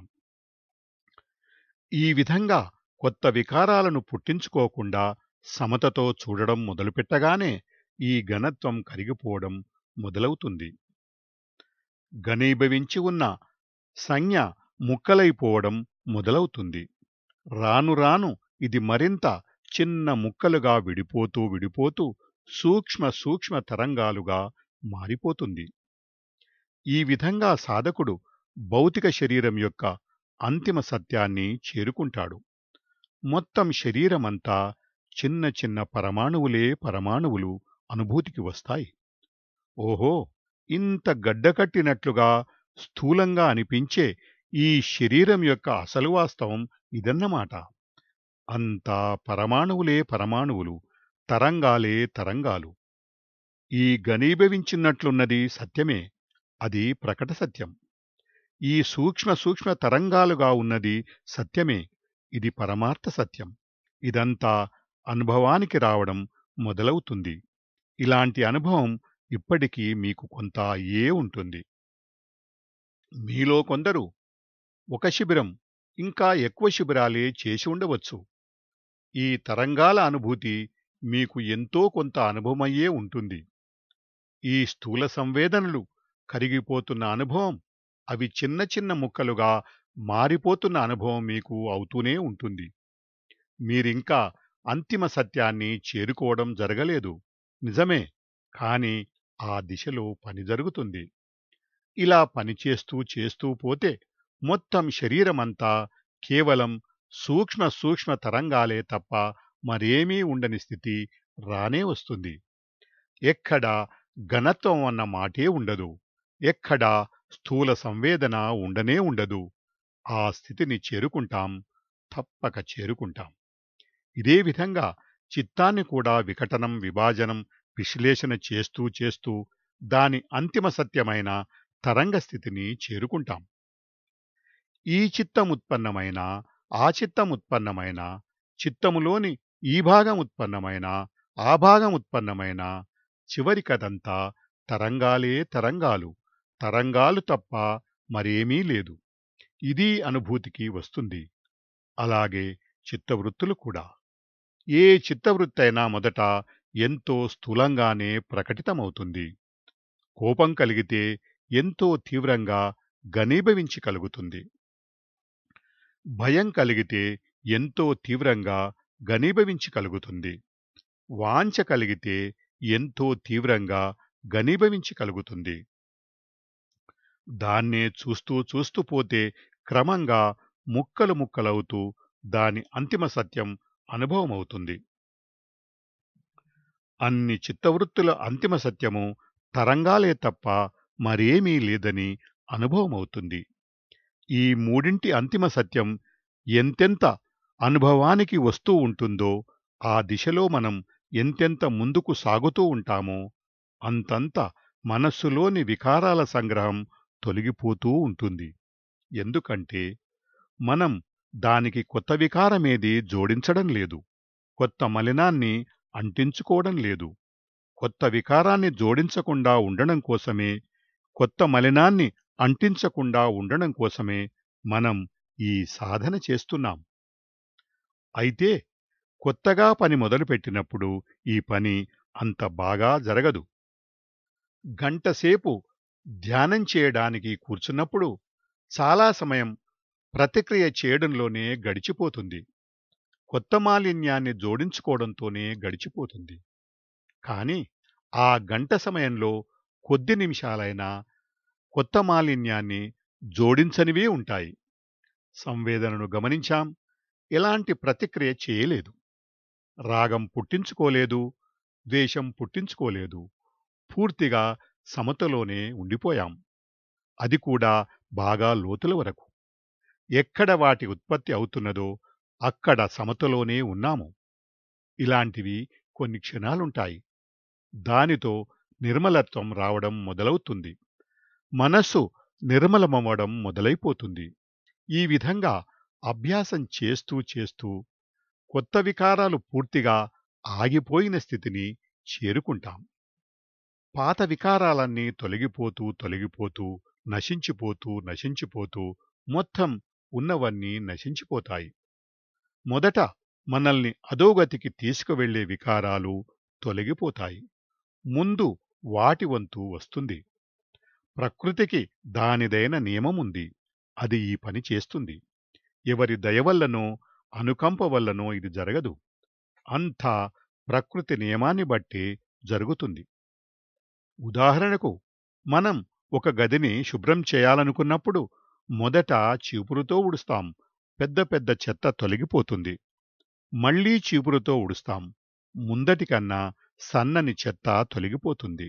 ఈ విధంగా కొత్త వికారాలను పుట్టించుకోకుండా సమతతో చూడడం మొదలుపెట్టగానే ఈ ఘనత్వం కరిగిపోవడం మొదలవుతుంది ఘనీభవించి ఉన్న సంజ్ఞ ముక్కలైపోవడం మొదలవుతుంది రాను రాను ఇది మరింత చిన్న ముక్కలుగా విడిపోతూ విడిపోతూ సూక్ష్మ సూక్ష్మ తరంగాలుగా మారిపోతుంది ఈ విధంగా సాధకుడు భౌతిక శరీరం యొక్క అంతిమ సత్యాన్ని చేరుకుంటాడు మొత్తం శరీరమంతా చిన్న చిన్న పరమాణువులే పరమాణువులు అనుభూతికి వస్తాయి ఓహో ఇంత గడ్డకట్టినట్లుగా స్థూలంగా అనిపించే ఈ శరీరం యొక్క అసలు వాస్తవం ఇదన్నమాట అంతా పరమాణువులే పరమాణువులు తరంగాలే తరంగాలు ఈ ఘనీభవించినట్లున్నది సత్యమే అది ప్రకట సత్యం ఈ సూక్ష్మ సూక్ష్మ తరంగాలుగా ఉన్నది సత్యమే ఇది పరమార్థ సత్యం ఇదంతా అనుభవానికి రావడం మొదలవుతుంది ఇలాంటి అనుభవం ఇప్పటికీ మీకు కొంత అయ్యే ఉంటుంది మీలో కొందరు ఒక శిబిరం ఇంకా ఎక్కువ శిబిరాలే చేసి ఉండవచ్చు ఈ తరంగాల అనుభూతి మీకు ఎంతో కొంత అనుభవమయ్యే ఉంటుంది ఈ స్థూల సంవేదనలు కరిగిపోతున్న అనుభవం అవి చిన్న చిన్న ముక్కలుగా మారిపోతున్న అనుభవం మీకు అవుతూనే ఉంటుంది మీరింకా అంతిమ సత్యాన్ని చేరుకోవడం జరగలేదు నిజమే కానీ ఆ దిశలో పని జరుగుతుంది ఇలా పని చేస్తూ చేస్తూ పోతే మొత్తం శరీరమంతా కేవలం సూక్ష్మ సూక్ష్మ తరంగాలే తప్ప మరేమీ ఉండని స్థితి రానే వస్తుంది ఎక్కడ ఘనత్వం అన్న మాటే ఉండదు ఎక్కడ స్థూల సంవేదన ఉండనే ఉండదు ఆ స్థితిని చేరుకుంటాం తప్పక చేరుకుంటాం ఇదే విధంగా చిత్తాన్ని కూడా వికటనం విభాజనం విశ్లేషణ చేస్తూ చేస్తూ దాని అంతిమ సత్యమైన తరంగ స్థితిని చేరుకుంటాం ఈ చిత్తం ఉత్పన్నమైన ఆ చిత్తం ఉత్పన్నమైన చిత్తములోని ఈ భాగం ఉత్పన్నమైన ఆ భాగం ఉత్పన్నమైన చివరికదంతా తరంగాలే తరంగాలు తరంగాలు తప్ప మరేమీ లేదు ఇది అనుభూతికి వస్తుంది అలాగే చిత్తవృత్తులు కూడా ఏ చిత్తవృత్తి అయినా మొదట ఎంతో స్థూలంగానే ప్రకటితమవుతుంది కోపం కలిగితే ఎంతో తీవ్రంగా ఘనీభవించి కలుగుతుంది భయం కలిగితే ఎంతో తీవ్రంగా ఘనీభవించి కలుగుతుంది వాంఛ కలిగితే ఎంతో తీవ్రంగా ఘనీభవించి కలుగుతుంది దాన్నే చూస్తూ చూస్తూ పోతే క్రమంగా ముక్కలు ముక్కలవుతూ దాని అంతిమ సత్యం అనుభవమవుతుంది అన్ని చిత్తవృత్తుల అంతిమ సత్యము తరంగాలే తప్ప మరేమీ లేదని అనుభవమవుతుంది ఈ మూడింటి అంతిమ సత్యం ఎంతెంత అనుభవానికి వస్తూ ఉంటుందో ఆ దిశలో మనం ఎంతెంత ముందుకు సాగుతూ ఉంటామో అంతంత మనస్సులోని వికారాల సంగ్రహం తొలగిపోతూ ఉంటుంది ఎందుకంటే మనం దానికి కొత్త వికారమేది జోడించడం లేదు కొత్త మలినాన్ని అంటించుకోవడం లేదు కొత్త వికారాన్ని జోడించకుండా ఉండడం కోసమే కొత్త మలినాన్ని అంటించకుండా ఉండడం కోసమే మనం ఈ సాధన చేస్తున్నాం అయితే కొత్తగా పని మొదలుపెట్టినప్పుడు ఈ పని అంత బాగా జరగదు గంటసేపు ధ్యానం చేయడానికి కూర్చున్నప్పుడు చాలా సమయం ప్రతిక్రియ చేయడంలోనే గడిచిపోతుంది కొత్త మాలిన్యాన్ని జోడించుకోవడంతోనే గడిచిపోతుంది కానీ ఆ గంట సమయంలో కొద్ది నిమిషాలైనా కొత్త మాలిన్యాన్ని జోడించనివే ఉంటాయి సంవేదనను గమనించాం ఎలాంటి ప్రతిక్రియ చేయలేదు రాగం పుట్టించుకోలేదు ద్వేషం పుట్టించుకోలేదు పూర్తిగా సమతలోనే ఉండిపోయాం అది కూడా బాగా లోతుల వరకు ఎక్కడ వాటి ఉత్పత్తి అవుతున్నదో అక్కడ సమతలోనే ఉన్నాము ఇలాంటివి కొన్ని క్షణాలుంటాయి దానితో నిర్మలత్వం రావడం మొదలవుతుంది మనస్సు నిర్మలమవ్వడం మొదలైపోతుంది ఈ విధంగా అభ్యాసం చేస్తూ చేస్తూ కొత్త వికారాలు పూర్తిగా ఆగిపోయిన స్థితిని చేరుకుంటాం పాత వికారాలన్నీ తొలగిపోతూ తొలగిపోతూ నశించిపోతూ నశించిపోతూ మొత్తం ఉన్నవన్నీ నశించిపోతాయి మొదట మనల్ని అధోగతికి తీసుకువెళ్లే వికారాలు తొలగిపోతాయి ముందు వాటి వంతు వస్తుంది ప్రకృతికి దానిదైన నియమముంది అది ఈ పని చేస్తుంది ఎవరి దయవల్లనో అనుకంప వల్లనో ఇది జరగదు అంతా ప్రకృతి నియమాన్ని బట్టి జరుగుతుంది ఉదాహరణకు మనం ఒక గదిని శుభ్రం చేయాలనుకున్నప్పుడు మొదట చీపురుతో ఉడుస్తాం పెద్ద పెద్ద చెత్త తొలగిపోతుంది మళ్లీ చీపురుతో ఉడుస్తాం ముందటి కన్నా సన్నని చెత్త తొలగిపోతుంది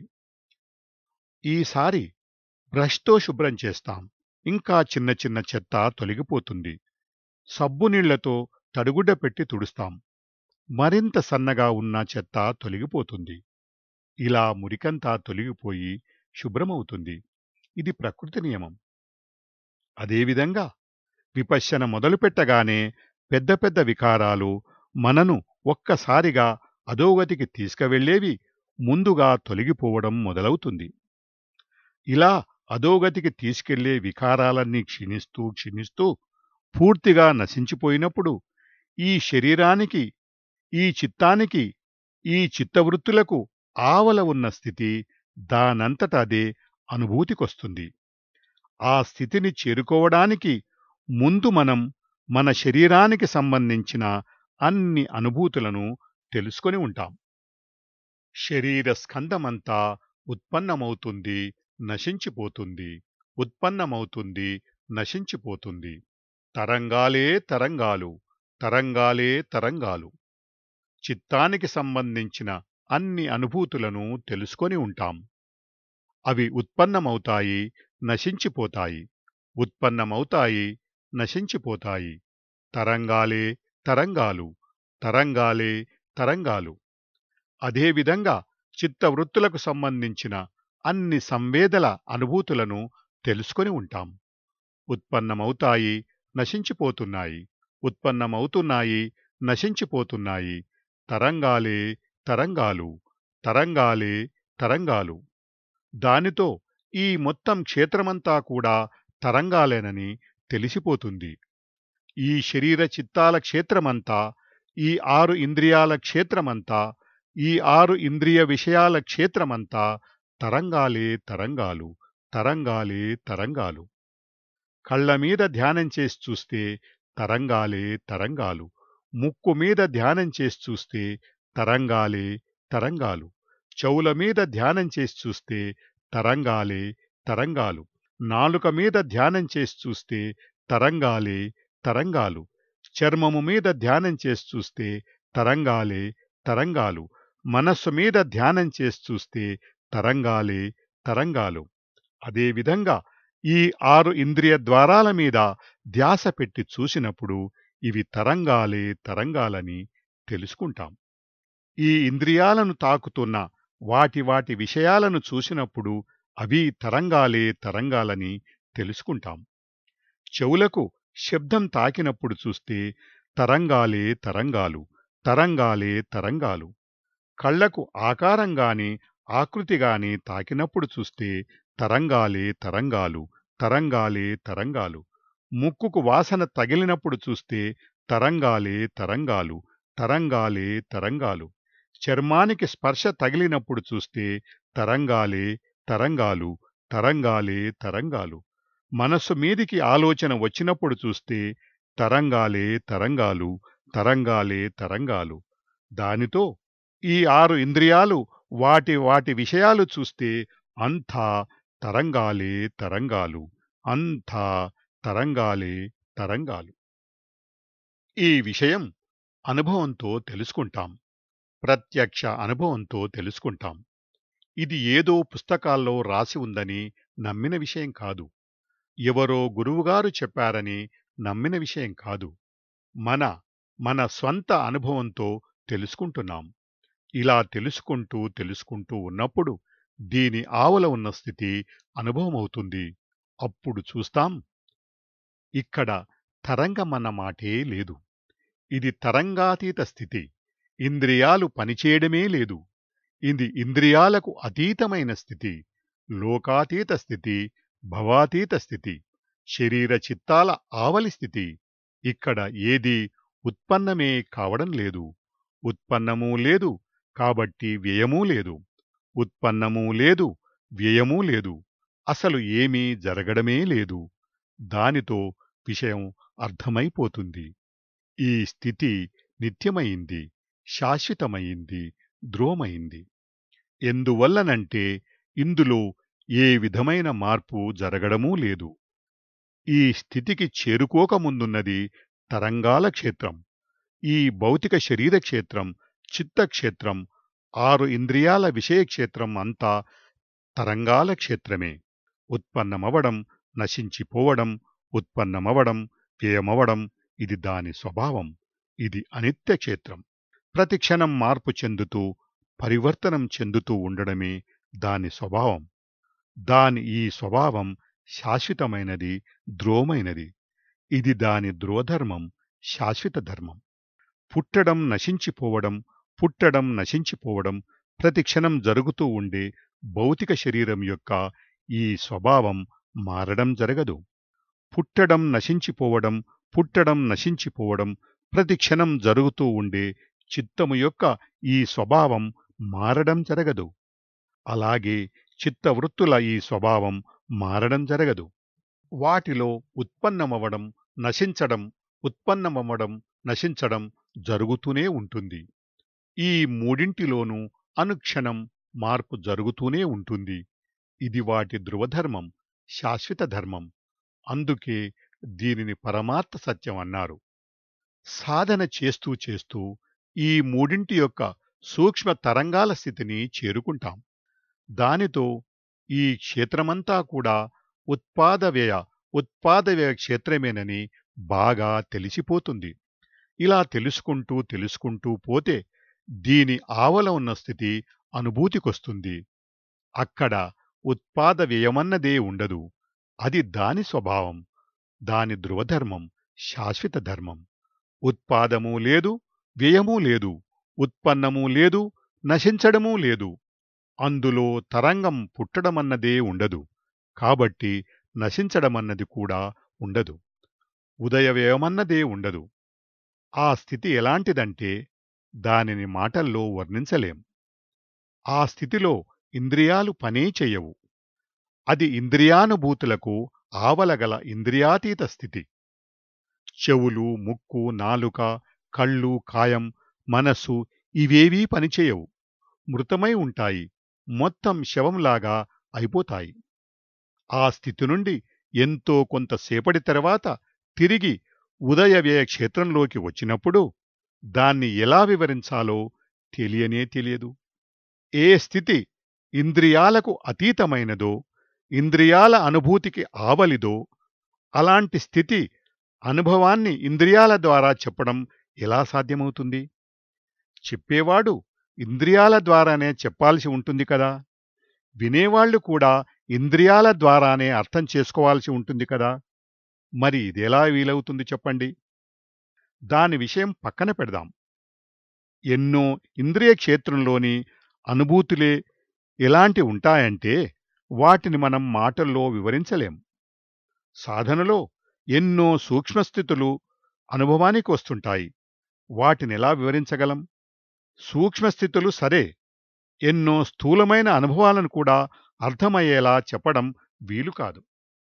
ఈసారి బ్రష్తో శుభ్రం చేస్తాం ఇంకా చిన్న చిన్న చెత్త తొలగిపోతుంది సబ్బు నీళ్లతో తడుగుడ్డ పెట్టి తుడుస్తాం మరింత సన్నగా ఉన్న చెత్త తొలగిపోతుంది ఇలా మురికంతా తొలగిపోయి శుభ్రమవుతుంది ఇది ప్రకృతి నియమం అదేవిధంగా విపశ్యన మొదలుపెట్టగానే పెద్ద పెద్ద వికారాలు మనను ఒక్కసారిగా అధోగతికి తీసుకువెళ్లేవి ముందుగా తొలగిపోవడం మొదలవుతుంది ఇలా అధోగతికి తీసుకెళ్లే వికారాలన్నీ క్షీణిస్తూ క్షీణిస్తూ పూర్తిగా నశించిపోయినప్పుడు ఈ శరీరానికి ఈ చిత్తానికి ఈ చిత్తవృత్తులకు ఆవల ఉన్న స్థితి దానంతట అదే అనుభూతికొస్తుంది ఆ స్థితిని చేరుకోవడానికి ముందు మనం మన శరీరానికి సంబంధించిన అన్ని అనుభూతులను తెలుసుకొని ఉంటాం శరీర స్కందమంతా ఉత్పన్నమవుతుంది నశించిపోతుంది ఉత్పన్నమవుతుంది నశించిపోతుంది తరంగాలే తరంగాలు తరంగాలే తరంగాలు చిత్తానికి సంబంధించిన అన్ని అనుభూతులను తెలుసుకొని ఉంటాం అవి ఉత్పన్నమవుతాయి నశించిపోతాయి ఉత్పన్నమవుతాయి నశించిపోతాయి తరంగాలే తరంగాలు తరంగాలే తరంగాలు అదేవిధంగా చిత్తవృత్తులకు సంబంధించిన అన్ని సంవేదల అనుభూతులను తెలుసుకొని ఉంటాం ఉత్పన్నమవుతాయి నశించిపోతున్నాయి ఉత్పన్నమవుతున్నాయి నశించిపోతున్నాయి తరంగాలే తరంగాలు తరంగాలే తరంగాలు దానితో ఈ మొత్తం క్షేత్రమంతా కూడా తరంగాలేనని తెలిసిపోతుంది ఈ శరీర చిత్తాల క్షేత్రమంతా ఈ ఆరు ఇంద్రియాల క్షేత్రమంతా ఈ ఆరు ఇంద్రియ విషయాల క్షేత్రమంతా తరంగాలే తరంగాలు తరంగాలే తరంగాలు కళ్ళ మీద ధ్యానం చేసి చూస్తే తరంగాలే తరంగాలు ముక్కు మీద ధ్యానం చేసి చూస్తే తరంగాలే తరంగాలు చెవుల మీద ధ్యానం చేసి చూస్తే తరంగాలే తరంగాలు నాలుక మీద ధ్యానం చేసి చూస్తే తరంగాలే తరంగాలు చర్మము మీద ధ్యానం చేసి చూస్తే తరంగాలే తరంగాలు మనస్సు మీద ధ్యానం చేసి చూస్తే తరంగాలే తరంగాలు అదేవిధంగా ఈ ఆరు ఇంద్రియ ద్వారాల మీద ధ్యాస పెట్టి చూసినప్పుడు ఇవి తరంగాలే తరంగాలని తెలుసుకుంటాం ఈ ఇంద్రియాలను తాకుతున్న వాటి వాటి విషయాలను చూసినప్పుడు అవి తరంగాలే తరంగాలని తెలుసుకుంటాం చెవులకు శబ్దం తాకినప్పుడు చూస్తే తరంగాలే తరంగాలు తరంగాలే తరంగాలు కళ్లకు ఆకారంగాని ఆకృతిగాని తాకినప్పుడు చూస్తే తరంగాలే తరంగాలు తరంగాలే తరంగాలు ముక్కుకు వాసన తగిలినప్పుడు చూస్తే తరంగాలే తరంగాలు తరంగాలే తరంగాలు చర్మానికి స్పర్శ తగిలినప్పుడు చూస్తే తరంగాలే తరంగాలు తరంగాలే తరంగాలు మనస్సు మీదికి ఆలోచన వచ్చినప్పుడు చూస్తే తరంగాలే తరంగాలు తరంగాలే తరంగాలు దానితో ఈ ఆరు ఇంద్రియాలు వాటి వాటి విషయాలు చూస్తే అంతా తరంగాలే తరంగాలు అంతా తరంగాలే తరంగాలు ఈ విషయం అనుభవంతో తెలుసుకుంటాం ప్రత్యక్ష అనుభవంతో తెలుసుకుంటాం ఇది ఏదో పుస్తకాల్లో రాసి ఉందని నమ్మిన విషయం కాదు ఎవరో గురువుగారు చెప్పారని నమ్మిన విషయం కాదు మన మన స్వంత అనుభవంతో తెలుసుకుంటున్నాం ఇలా తెలుసుకుంటూ తెలుసుకుంటూ ఉన్నప్పుడు దీని ఆవల ఉన్న స్థితి అనుభవమవుతుంది అప్పుడు చూస్తాం ఇక్కడ తరంగమన్న మాటే లేదు ఇది తరంగాతీత స్థితి ఇంద్రియాలు పనిచేయడమే లేదు ఇది ఇంద్రియాలకు అతీతమైన స్థితి లోకాతీత స్థితి భవాతీత స్థితి శరీర చిత్తాల ఆవలి స్థితి ఇక్కడ ఏది ఉత్పన్నమే కావడం లేదు ఉత్పన్నమూ లేదు కాబట్టి వ్యయమూ లేదు ఉత్పన్నమూ లేదు వ్యయమూ లేదు అసలు ఏమీ జరగడమే లేదు దానితో విషయం అర్థమైపోతుంది ఈ స్థితి నిత్యమైంది శాశ్వతమైంది ధ్రువమైంది ఎందువల్లనంటే ఇందులో ఏ విధమైన మార్పు జరగడమూ లేదు ఈ స్థితికి చేరుకోకముందున్నది తరంగాల క్షేత్రం ఈ భౌతిక శరీర క్షేత్రం చిత్తక్షేత్రం ఆరు ఇంద్రియాల విషయక్షేత్రం అంతా తరంగాల క్షేత్రమే ఉత్పన్నమవడం నశించిపోవడం ఉత్పన్నమవడం వ్యయమవడం ఇది దాని స్వభావం ఇది అనిత్య క్షేత్రం ప్రతి క్షణం మార్పు చెందుతూ పరివర్తనం చెందుతూ ఉండడమే దాని స్వభావం దాని ఈ స్వభావం శాశ్వతమైనది ధ్రువమైనది ఇది దాని ధ్రువధర్మం శాశ్వత ధర్మం పుట్టడం నశించిపోవడం పుట్టడం నశించిపోవడం ప్రతి క్షణం జరుగుతూ ఉండే భౌతిక శరీరం యొక్క ఈ స్వభావం మారడం జరగదు పుట్టడం నశించిపోవడం పుట్టడం నశించిపోవడం ప్రతి క్షణం జరుగుతూ ఉండే చిత్తము యొక్క ఈ స్వభావం మారడం జరగదు అలాగే చిత్తవృత్తుల ఈ స్వభావం మారడం జరగదు వాటిలో ఉత్పన్నమవ్వడం నశించడం ఉత్పన్నమవ్వడం నశించడం జరుగుతూనే ఉంటుంది ఈ మూడింటిలోనూ అనుక్షణం మార్పు జరుగుతూనే ఉంటుంది ఇది వాటి ధృవధర్మం శాశ్వత ధర్మం అందుకే దీనిని పరమార్థ సత్యం అన్నారు సాధన చేస్తూ చేస్తూ ఈ మూడింటి యొక్క సూక్ష్మ తరంగాల స్థితిని చేరుకుంటాం దానితో ఈ క్షేత్రమంతా కూడా ఉత్పాద వ్యయ ఉత్పాద వ్యయ క్షేత్రమేనని బాగా తెలిసిపోతుంది ఇలా తెలుసుకుంటూ తెలుసుకుంటూ పోతే దీని ఆవల ఉన్న స్థితి అనుభూతికొస్తుంది అక్కడ ఉత్పాద వ్యయమన్నదే ఉండదు అది దాని స్వభావం దాని ధృవధర్మం శాశ్వత ధర్మం ఉత్పాదము లేదు వ్యయము లేదు ఉత్పన్నము లేదు నశించడమూ లేదు అందులో తరంగం పుట్టడమన్నదే ఉండదు కాబట్టి నశించడమన్నది కూడా ఉండదు ఉదయ వ్యయమన్నదే ఉండదు ఆ స్థితి ఎలాంటిదంటే దానిని మాటల్లో వర్ణించలేం ఆ స్థితిలో ఇంద్రియాలు పనే చెయ్యవు అది ఇంద్రియానుభూతులకు ఆవలగల ఇంద్రియాతీత స్థితి చెవులు ముక్కు నాలుక కళ్ళు కాయం మనస్సు ఇవేవీ పనిచేయవు మృతమై ఉంటాయి మొత్తం శవంలాగా అయిపోతాయి ఆ స్థితి నుండి ఎంతో కొంతసేపటి తర్వాత తిరిగి ఉదయ వ్యయ క్షేత్రంలోకి వచ్చినప్పుడు దాన్ని ఎలా వివరించాలో తెలియనే తెలియదు ఏ స్థితి ఇంద్రియాలకు అతీతమైనదో ఇంద్రియాల అనుభూతికి ఆవలిదో అలాంటి స్థితి అనుభవాన్ని ఇంద్రియాల ద్వారా చెప్పడం ఎలా సాధ్యమవుతుంది చెప్పేవాడు ఇంద్రియాల ద్వారానే చెప్పాల్సి ఉంటుంది కదా వినేవాళ్లు కూడా ఇంద్రియాల ద్వారానే అర్థం చేసుకోవాల్సి ఉంటుంది కదా మరి ఇదెలా వీలవుతుంది చెప్పండి దాని విషయం పక్కన పెడదాం ఎన్నో ఇంద్రియ క్షేత్రంలోని అనుభూతులే ఎలాంటి ఉంటాయంటే వాటిని మనం మాటల్లో వివరించలేం సాధనలో ఎన్నో సూక్ష్మస్థితులు అనుభవానికి వస్తుంటాయి వాటినెలా వివరించగలం సూక్ష్మస్థితులు సరే ఎన్నో స్థూలమైన అనుభవాలను కూడా అర్థమయ్యేలా చెప్పడం వీలు కాదు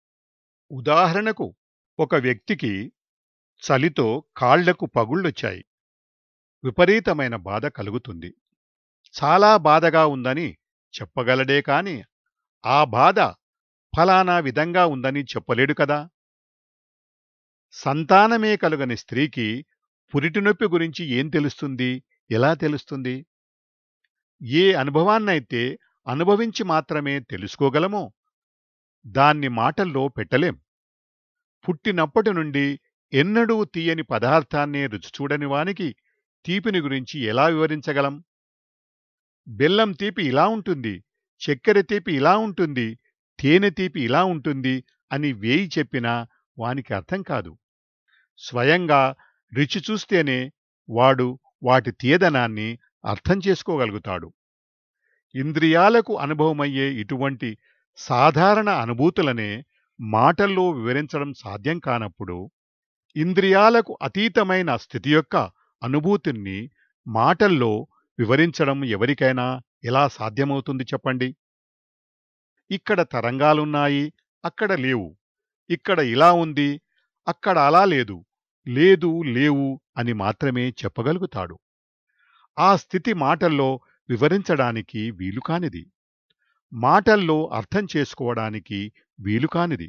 ఉదాహరణకు ఒక వ్యక్తికి చలితో కాళ్లకు పగుళ్ళొచ్చాయి విపరీతమైన బాధ కలుగుతుంది చాలా బాధగా ఉందని చెప్పగలడే కాని ఆ బాధ ఫలానా విధంగా ఉందని చెప్పలేడు కదా సంతానమే కలుగని స్త్రీకి పురిటి నొప్పి గురించి ఏం తెలుస్తుంది ఎలా తెలుస్తుంది ఏ అనుభవాన్నైతే అనుభవించి మాత్రమే తెలుసుకోగలమో దాన్ని మాటల్లో పెట్టలేం పుట్టినప్పటి నుండి ఎన్నడూ తీయని పదార్థాన్నే రుచి చూడని వానికి తీపిని గురించి ఎలా వివరించగలం బెల్లం తీపి ఇలా ఉంటుంది చక్కెర తీపి ఇలా ఉంటుంది తేనె తీపి ఇలా ఉంటుంది అని వేయి చెప్పినా వానికి అర్థం కాదు స్వయంగా రుచి చూస్తేనే వాడు వాటి తీయదనాన్ని అర్థం చేసుకోగలుగుతాడు ఇంద్రియాలకు అనుభవమయ్యే ఇటువంటి సాధారణ అనుభూతులనే మాటల్లో వివరించడం సాధ్యం కానప్పుడు ఇంద్రియాలకు అతీతమైన స్థితి యొక్క అనుభూతిని మాటల్లో వివరించడం ఎవరికైనా ఎలా సాధ్యమవుతుంది చెప్పండి ఇక్కడ తరంగాలున్నాయి అక్కడ లేవు ఇక్కడ ఇలా ఉంది అక్కడ అలా లేదు లేదు లేవు అని మాత్రమే చెప్పగలుగుతాడు ఆ స్థితి మాటల్లో వివరించడానికి వీలుకానిది మాటల్లో అర్థం చేసుకోవడానికి వీలుకానిది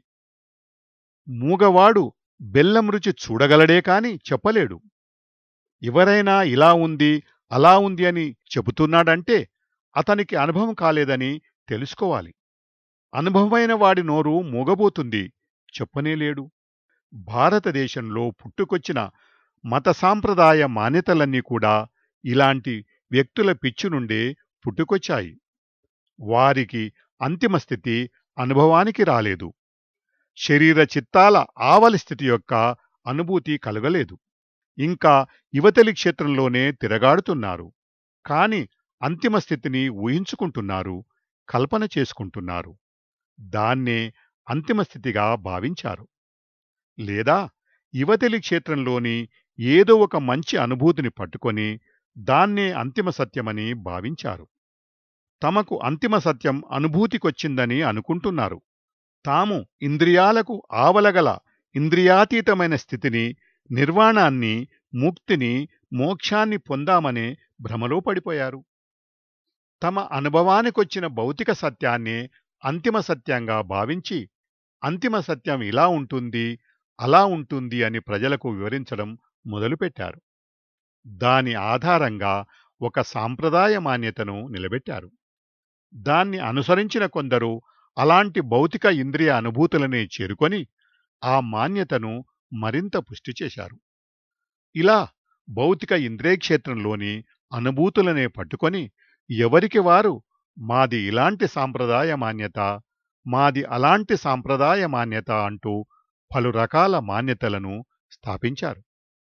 మూగవాడు బెల్లం రుచి చూడగలడే కాని చెప్పలేడు ఎవరైనా ఇలా ఉంది అలా ఉంది అని చెబుతున్నాడంటే అతనికి అనుభవం కాలేదని తెలుసుకోవాలి అనుభవమైన వాడి నోరు మూగబోతుంది చెప్పనేలేడు భారతదేశంలో పుట్టుకొచ్చిన మత సాంప్రదాయ మాన్యతలన్నీ కూడా ఇలాంటి వ్యక్తుల పిచ్చి నుండే పుట్టుకొచ్చాయి వారికి అంతిమ స్థితి అనుభవానికి రాలేదు శరీర చిత్తాల ఆవలి స్థితి యొక్క అనుభూతి కలగలేదు ఇంకా యువతలి క్షేత్రంలోనే తిరగాడుతున్నారు కాని అంతిమ స్థితిని ఊహించుకుంటున్నారు కల్పన చేసుకుంటున్నారు దాన్నే అంతిమ స్థితిగా భావించారు లేదా యువతలి క్షేత్రంలోని ఏదో ఒక మంచి అనుభూతిని పట్టుకొని దాన్నే అంతిమ సత్యమని భావించారు తమకు అంతిమ సత్యం అనుభూతికొచ్చిందని అనుకుంటున్నారు తాము ఇంద్రియాలకు ఆవలగల ఇంద్రియాతీతమైన స్థితిని నిర్వాణాన్ని ముక్తిని మోక్షాన్ని పొందామనే భ్రమలో పడిపోయారు తమ అనుభవానికొచ్చిన భౌతిక సత్యాన్నే అంతిమ సత్యంగా భావించి అంతిమ సత్యం ఇలా ఉంటుంది అలా ఉంటుంది అని ప్రజలకు వివరించడం మొదలుపెట్టారు దాని ఆధారంగా ఒక సాంప్రదాయ మాన్యతను నిలబెట్టారు దాన్ని అనుసరించిన కొందరు అలాంటి భౌతిక ఇంద్రియ అనుభూతులనే చేరుకొని ఆ మాన్యతను మరింత పుష్టి చేశారు ఇలా భౌతిక ఇంద్రియక్షేత్రంలోని అనుభూతులనే పట్టుకొని ఎవరికి వారు మాది ఇలాంటి సాంప్రదాయ మాన్యత మాది అలాంటి సాంప్రదాయ మాన్యత అంటూ పలు రకాల మాన్యతలను స్థాపించారు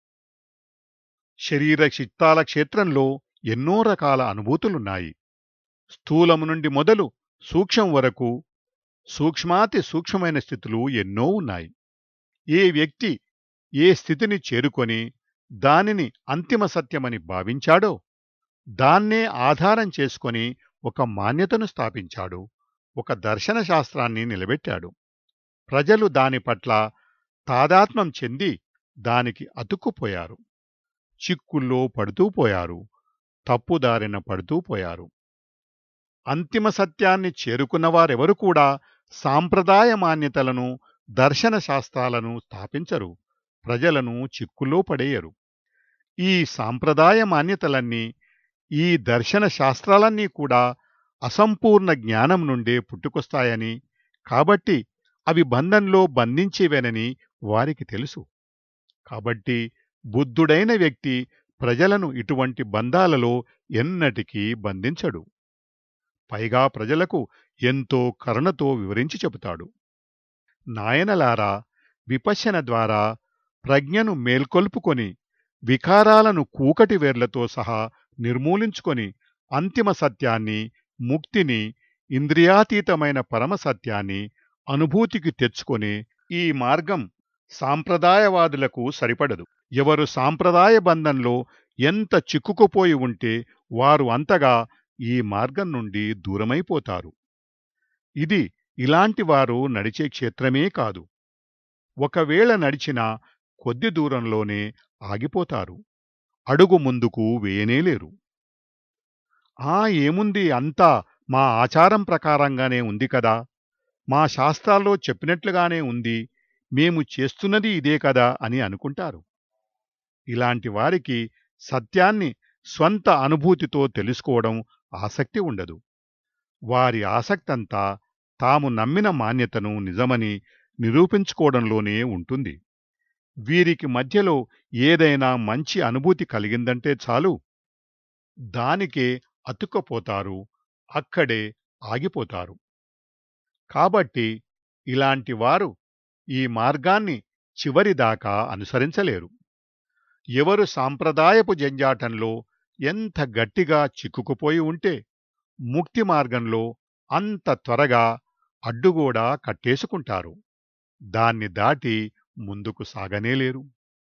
శరీర చిత్తాల క్షేత్రంలో ఎన్నో రకాల అనుభూతులున్నాయి స్థూలము నుండి మొదలు సూక్ష్మం వరకు సూక్ష్మాతి సూక్ష్మమైన స్థితులు ఎన్నో ఉన్నాయి ఏ వ్యక్తి ఏ స్థితిని చేరుకొని దానిని అంతిమ సత్యమని భావించాడో దాన్నే ఆధారం చేసుకొని ఒక మాన్యతను స్థాపించాడు ఒక దర్శన శాస్త్రాన్ని నిలబెట్టాడు ప్రజలు దాని పట్ల తాదాత్మ్యం చెంది దానికి అతుక్కుపోయారు చిక్కుల్లో పడుతూ పోయారు తప్పుదారిన పడుతూ పోయారు అంతిమ సత్యాన్ని చేరుకున్న వారెవరు కూడా సాంప్రదాయ మాన్యతలను దర్శన శాస్త్రాలను స్థాపించరు ప్రజలను చిక్కుల్లో పడేయరు ఈ సాంప్రదాయ మాన్యతలన్నీ ఈ దర్శన శాస్త్రాలన్నీ కూడా అసంపూర్ణ జ్ఞానం నుండే పుట్టుకొస్తాయని కాబట్టి అవి బంధంలో బంధించేవేనని వారికి తెలుసు కాబట్టి బుద్ధుడైన వ్యక్తి ప్రజలను ఇటువంటి బంధాలలో ఎన్నటికీ బంధించడు పైగా ప్రజలకు ఎంతో కరుణతో వివరించి చెబుతాడు నాయనలారా విపశ్యన ద్వారా ప్రజ్ఞను మేల్కొల్పుకొని వికారాలను కూకటి వేర్లతో సహా నిర్మూలించుకొని అంతిమ సత్యాన్ని ముక్తిని ఇంద్రియాతీతమైన పరమ సత్యాన్ని అనుభూతికి తెచ్చుకొని ఈ మార్గం సాంప్రదాయవాదులకు సరిపడదు ఎవరు సాంప్రదాయ బంధంలో ఎంత చిక్కుకుపోయి ఉంటే వారు అంతగా ఈ మార్గం నుండి దూరమైపోతారు ఇది ఇలాంటి వారు నడిచే క్షేత్రమే కాదు ఒకవేళ నడిచినా కొద్ది దూరంలోనే ఆగిపోతారు అడుగు ముందుకు వేయనేలేరు ఆ ఏముంది అంతా మా ఆచారం ప్రకారంగానే ఉంది కదా మా శాస్త్రాల్లో చెప్పినట్లుగానే ఉంది మేము చేస్తున్నది ఇదే కదా అని అనుకుంటారు ఇలాంటి వారికి సత్యాన్ని స్వంత అనుభూతితో తెలుసుకోవడం ఆసక్తి ఉండదు వారి ఆసక్తంతా తాము నమ్మిన మాన్యతను నిజమని నిరూపించుకోవడంలోనే ఉంటుంది వీరికి మధ్యలో ఏదైనా మంచి అనుభూతి కలిగిందంటే చాలు దానికే అతుక్కపోతారు అక్కడే ఆగిపోతారు కాబట్టి ఇలాంటి వారు ఈ మార్గాన్ని చివరిదాకా అనుసరించలేరు ఎవరు సాంప్రదాయపు జంజాటంలో ఎంత గట్టిగా చిక్కుకుపోయి ఉంటే ముక్తి మార్గంలో అంత త్వరగా అడ్డుగోడా కట్టేసుకుంటారు దాన్ని దాటి ముందుకు సాగనేలేరు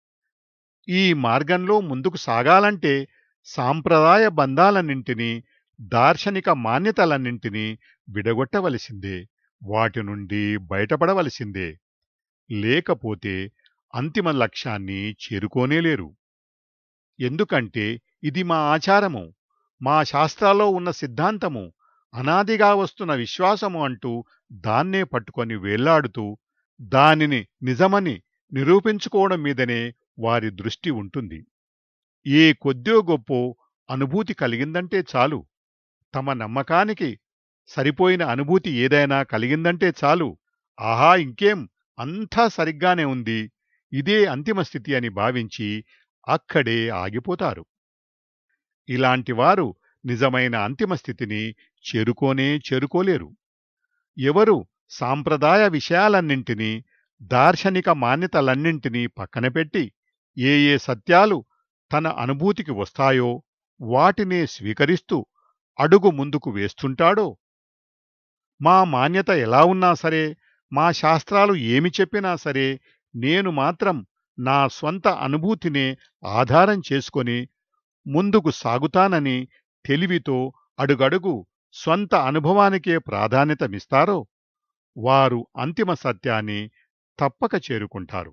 ఈ మార్గంలో ముందుకు సాగాలంటే సాంప్రదాయ బంధాలన్నింటినీ దార్శనిక మాన్యతలన్నింటినీ విడగొట్టవలసిందే వాటి నుండి బయటపడవలసిందే లేకపోతే అంతిమ లక్ష్యాన్ని చేరుకోనేలేరు ఎందుకంటే ఇది మా ఆచారము మా శాస్త్రాల్లో ఉన్న సిద్ధాంతము అనాదిగా వస్తున్న విశ్వాసము అంటూ దాన్నే పట్టుకొని వేళ్లాడుతూ దానిని నిజమని నిరూపించుకోవడం మీదనే వారి దృష్టి ఉంటుంది ఏ కొద్దో గొప్పో అనుభూతి కలిగిందంటే చాలు తమ నమ్మకానికి సరిపోయిన అనుభూతి ఏదైనా కలిగిందంటే చాలు ఆహా ఇంకేం అంతా సరిగ్గానే ఉంది ఇదే అంతిమ స్థితి అని భావించి అక్కడే ఆగిపోతారు ఇలాంటి వారు నిజమైన అంతిమ స్థితిని చేరుకోనే చేరుకోలేరు ఎవరు సాంప్రదాయ విషయాలన్నింటినీ దార్శనిక మాన్యతలన్నింటినీ పక్కన పెట్టి ఏ ఏ సత్యాలు తన అనుభూతికి వస్తాయో వాటినే స్వీకరిస్తూ అడుగు ముందుకు వేస్తుంటాడో మా మాన్యత ఎలా ఉన్నా సరే మా శాస్త్రాలు ఏమి చెప్పినా సరే నేను మాత్రం నా స్వంత అనుభూతినే ఆధారం చేసుకొని ముందుకు సాగుతానని తెలివితో అడుగడుగు స్వంత అనుభవానికే ప్రాధాన్యతమిస్తారో వారు అంతిమ సత్యాన్ని తప్పక చేరుకుంటారు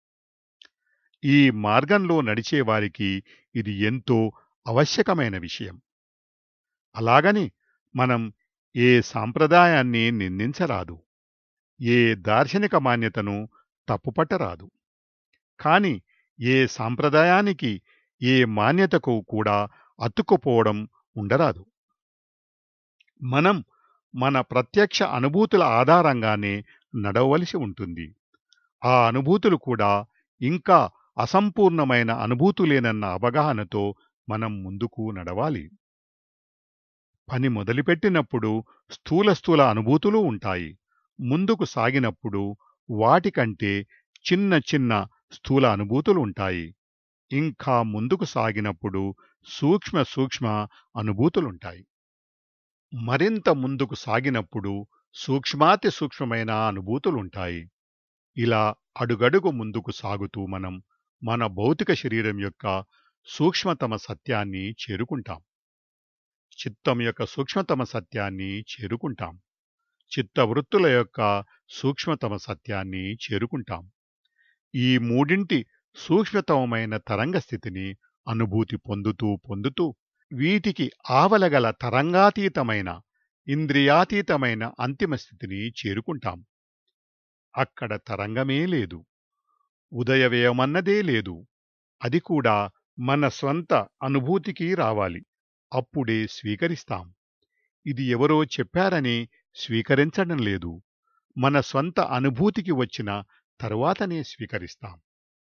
ఈ మార్గంలో నడిచేవారికి ఇది ఎంతో ఆవశ్యకమైన విషయం అలాగని మనం ఏ సాంప్రదాయాన్ని నిందించరాదు ఏ దార్శనిక మాన్యతను తప్పుపట్టరాదు కాని ఏ సాంప్రదాయానికి ఏ మాన్యతకు కూడా అతుక్కుపోవడం ఉండరాదు మనం మన ప్రత్యక్ష అనుభూతుల ఆధారంగానే నడవవలసి ఉంటుంది ఆ అనుభూతులు కూడా ఇంకా అసంపూర్ణమైన అనుభూతులేనన్న అవగాహనతో మనం ముందుకు నడవాలి పని మొదలుపెట్టినప్పుడు స్థూల స్థూల అనుభూతులు ఉంటాయి ముందుకు సాగినప్పుడు వాటికంటే చిన్న చిన్న స్థూల అనుభూతులు ఉంటాయి ఇంకా ముందుకు సాగినప్పుడు సూక్ష్మ సూక్ష్మ అనుభూతులుంటాయి మరింత ముందుకు సాగినప్పుడు సూక్ష్మాతి సూక్ష్మమైన అనుభూతులుంటాయి ఇలా అడుగడుగు ముందుకు సాగుతూ మనం మన భౌతిక శరీరం యొక్క సూక్ష్మతమ సత్యాన్ని చేరుకుంటాం చిత్తం యొక్క సూక్ష్మతమ సత్యాన్ని చేరుకుంటాం చిత్తవృత్తుల యొక్క సూక్ష్మతమ సత్యాన్ని చేరుకుంటాం ఈ మూడింటి సూక్ష్మతమమైన తరంగ స్థితిని అనుభూతి పొందుతూ పొందుతూ వీటికి ఆవలగల తరంగాతీతమైన ఇంద్రియాతీతమైన అంతిమ స్థితిని చేరుకుంటాం అక్కడ తరంగమే లేదు ఉదయవ్యయమన్నదే లేదు అది కూడా మన స్వంత అనుభూతికి రావాలి అప్పుడే స్వీకరిస్తాం ఇది ఎవరో చెప్పారని స్వీకరించడం లేదు మన స్వంత అనుభూతికి వచ్చిన తరువాతనే స్వీకరిస్తాం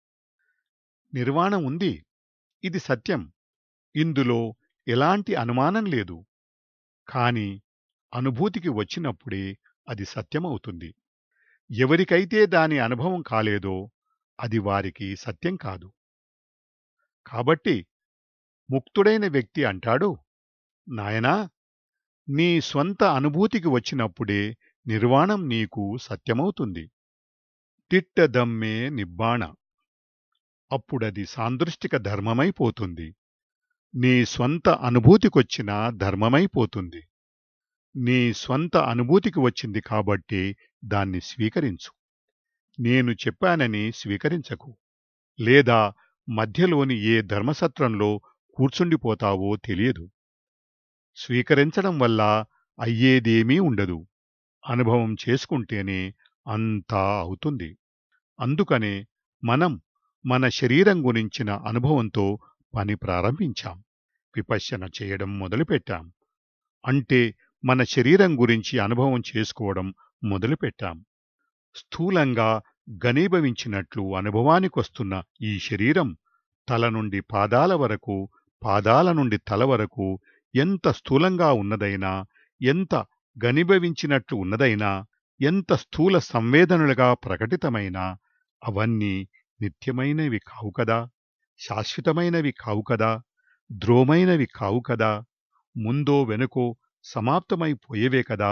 నిర్వాణం ఉంది ఇది సత్యం ఇందులో ఎలాంటి అనుమానం లేదు కాని అనుభూతికి వచ్చినప్పుడే అది సత్యమవుతుంది ఎవరికైతే దాని అనుభవం కాలేదో అది వారికి సత్యం కాదు కాబట్టి ముక్తుడైన వ్యక్తి అంటాడు నాయనా నీ స్వంత అనుభూతికి వచ్చినప్పుడే నిర్వాణం నీకు సత్యమవుతుంది తిట్టదమ్మే నిబ్బాణ అప్పుడది సాందృష్టిక ధర్మమైపోతుంది నీ స్వంత అనుభూతికొచ్చిన ధర్మమైపోతుంది నీ స్వంత అనుభూతికి వచ్చింది కాబట్టి దాన్ని స్వీకరించు నేను చెప్పానని స్వీకరించకు లేదా మధ్యలోని ఏ ధర్మసత్రంలో కూర్చుండిపోతావో తెలియదు స్వీకరించడం వల్ల అయ్యేదేమీ ఉండదు అనుభవం చేసుకుంటేనే అంతా అవుతుంది అందుకనే మనం మన శరీరం గురించిన అనుభవంతో పని ప్రారంభించాం విపశ్యన చేయడం మొదలుపెట్టాం అంటే మన శరీరం గురించి అనుభవం చేసుకోవడం మొదలుపెట్టాం స్థూలంగా గనీభవించినట్లు అనుభవానికొస్తున్న ఈ శరీరం తల నుండి పాదాల వరకు పాదాల నుండి తల వరకు ఎంత స్థూలంగా ఉన్నదైనా ఎంత గనిభవించినట్లు ఉన్నదైనా ఎంత స్థూల సంవేదనలుగా ప్రకటితమైనా అవన్నీ నిత్యమైనవి కావు కదా శాశ్వతమైనవి కావు కదా ద్రోమైనవి కావు కదా ముందో వెనుకో సమాప్తమైపోయేవే కదా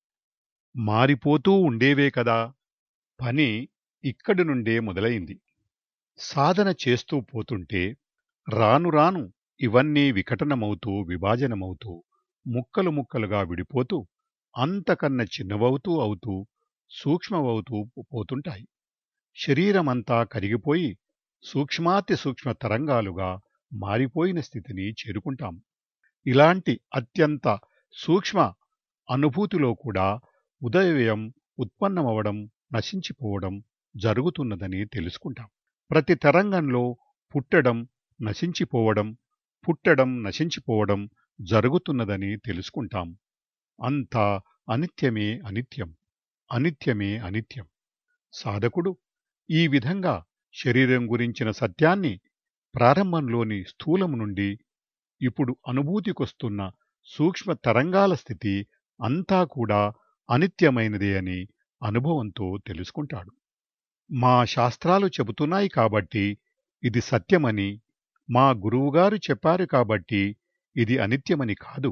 మారిపోతూ ఉండేవే కదా పని ఇక్కడి నుండే మొదలైంది సాధన చేస్తూ పోతుంటే రాను రాను ఇవన్నీ వికటనమవుతూ విభాజనమవుతూ ముక్కలు ముక్కలుగా విడిపోతూ అంతకన్న చిన్నవవుతూ అవుతూ సూక్ష్మమవుతూ పోతుంటాయి శరీరమంతా కరిగిపోయి సూక్ష్మాతి సూక్ష్మ తరంగాలుగా మారిపోయిన స్థితిని చేరుకుంటాం ఇలాంటి అత్యంత సూక్ష్మ అనుభూతిలో కూడా ఉదయవ్యయం ఉత్పన్నమవడం నశించిపోవడం జరుగుతున్నదని తెలుసుకుంటాం ప్రతి తరంగంలో పుట్టడం నశించిపోవడం పుట్టడం నశించిపోవడం జరుగుతున్నదని తెలుసుకుంటాం అంతా అనిత్యమే అనిత్యం అనిత్యమే అనిత్యం సాధకుడు ఈ విధంగా శరీరం గురించిన సత్యాన్ని ప్రారంభంలోని స్థూలం నుండి ఇప్పుడు అనుభూతికొస్తున్న సూక్ష్మ తరంగాల స్థితి అంతా కూడా అనిత్యమైనదే అని అనుభవంతో తెలుసుకుంటాడు మా శాస్త్రాలు చెబుతున్నాయి కాబట్టి ఇది సత్యమని మా గురువుగారు చెప్పారు కాబట్టి ఇది అనిత్యమని కాదు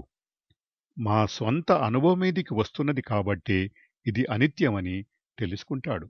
మా సొంత అనుభవమీదికి వస్తున్నది కాబట్టి ఇది అనిత్యమని తెలుసుకుంటాడు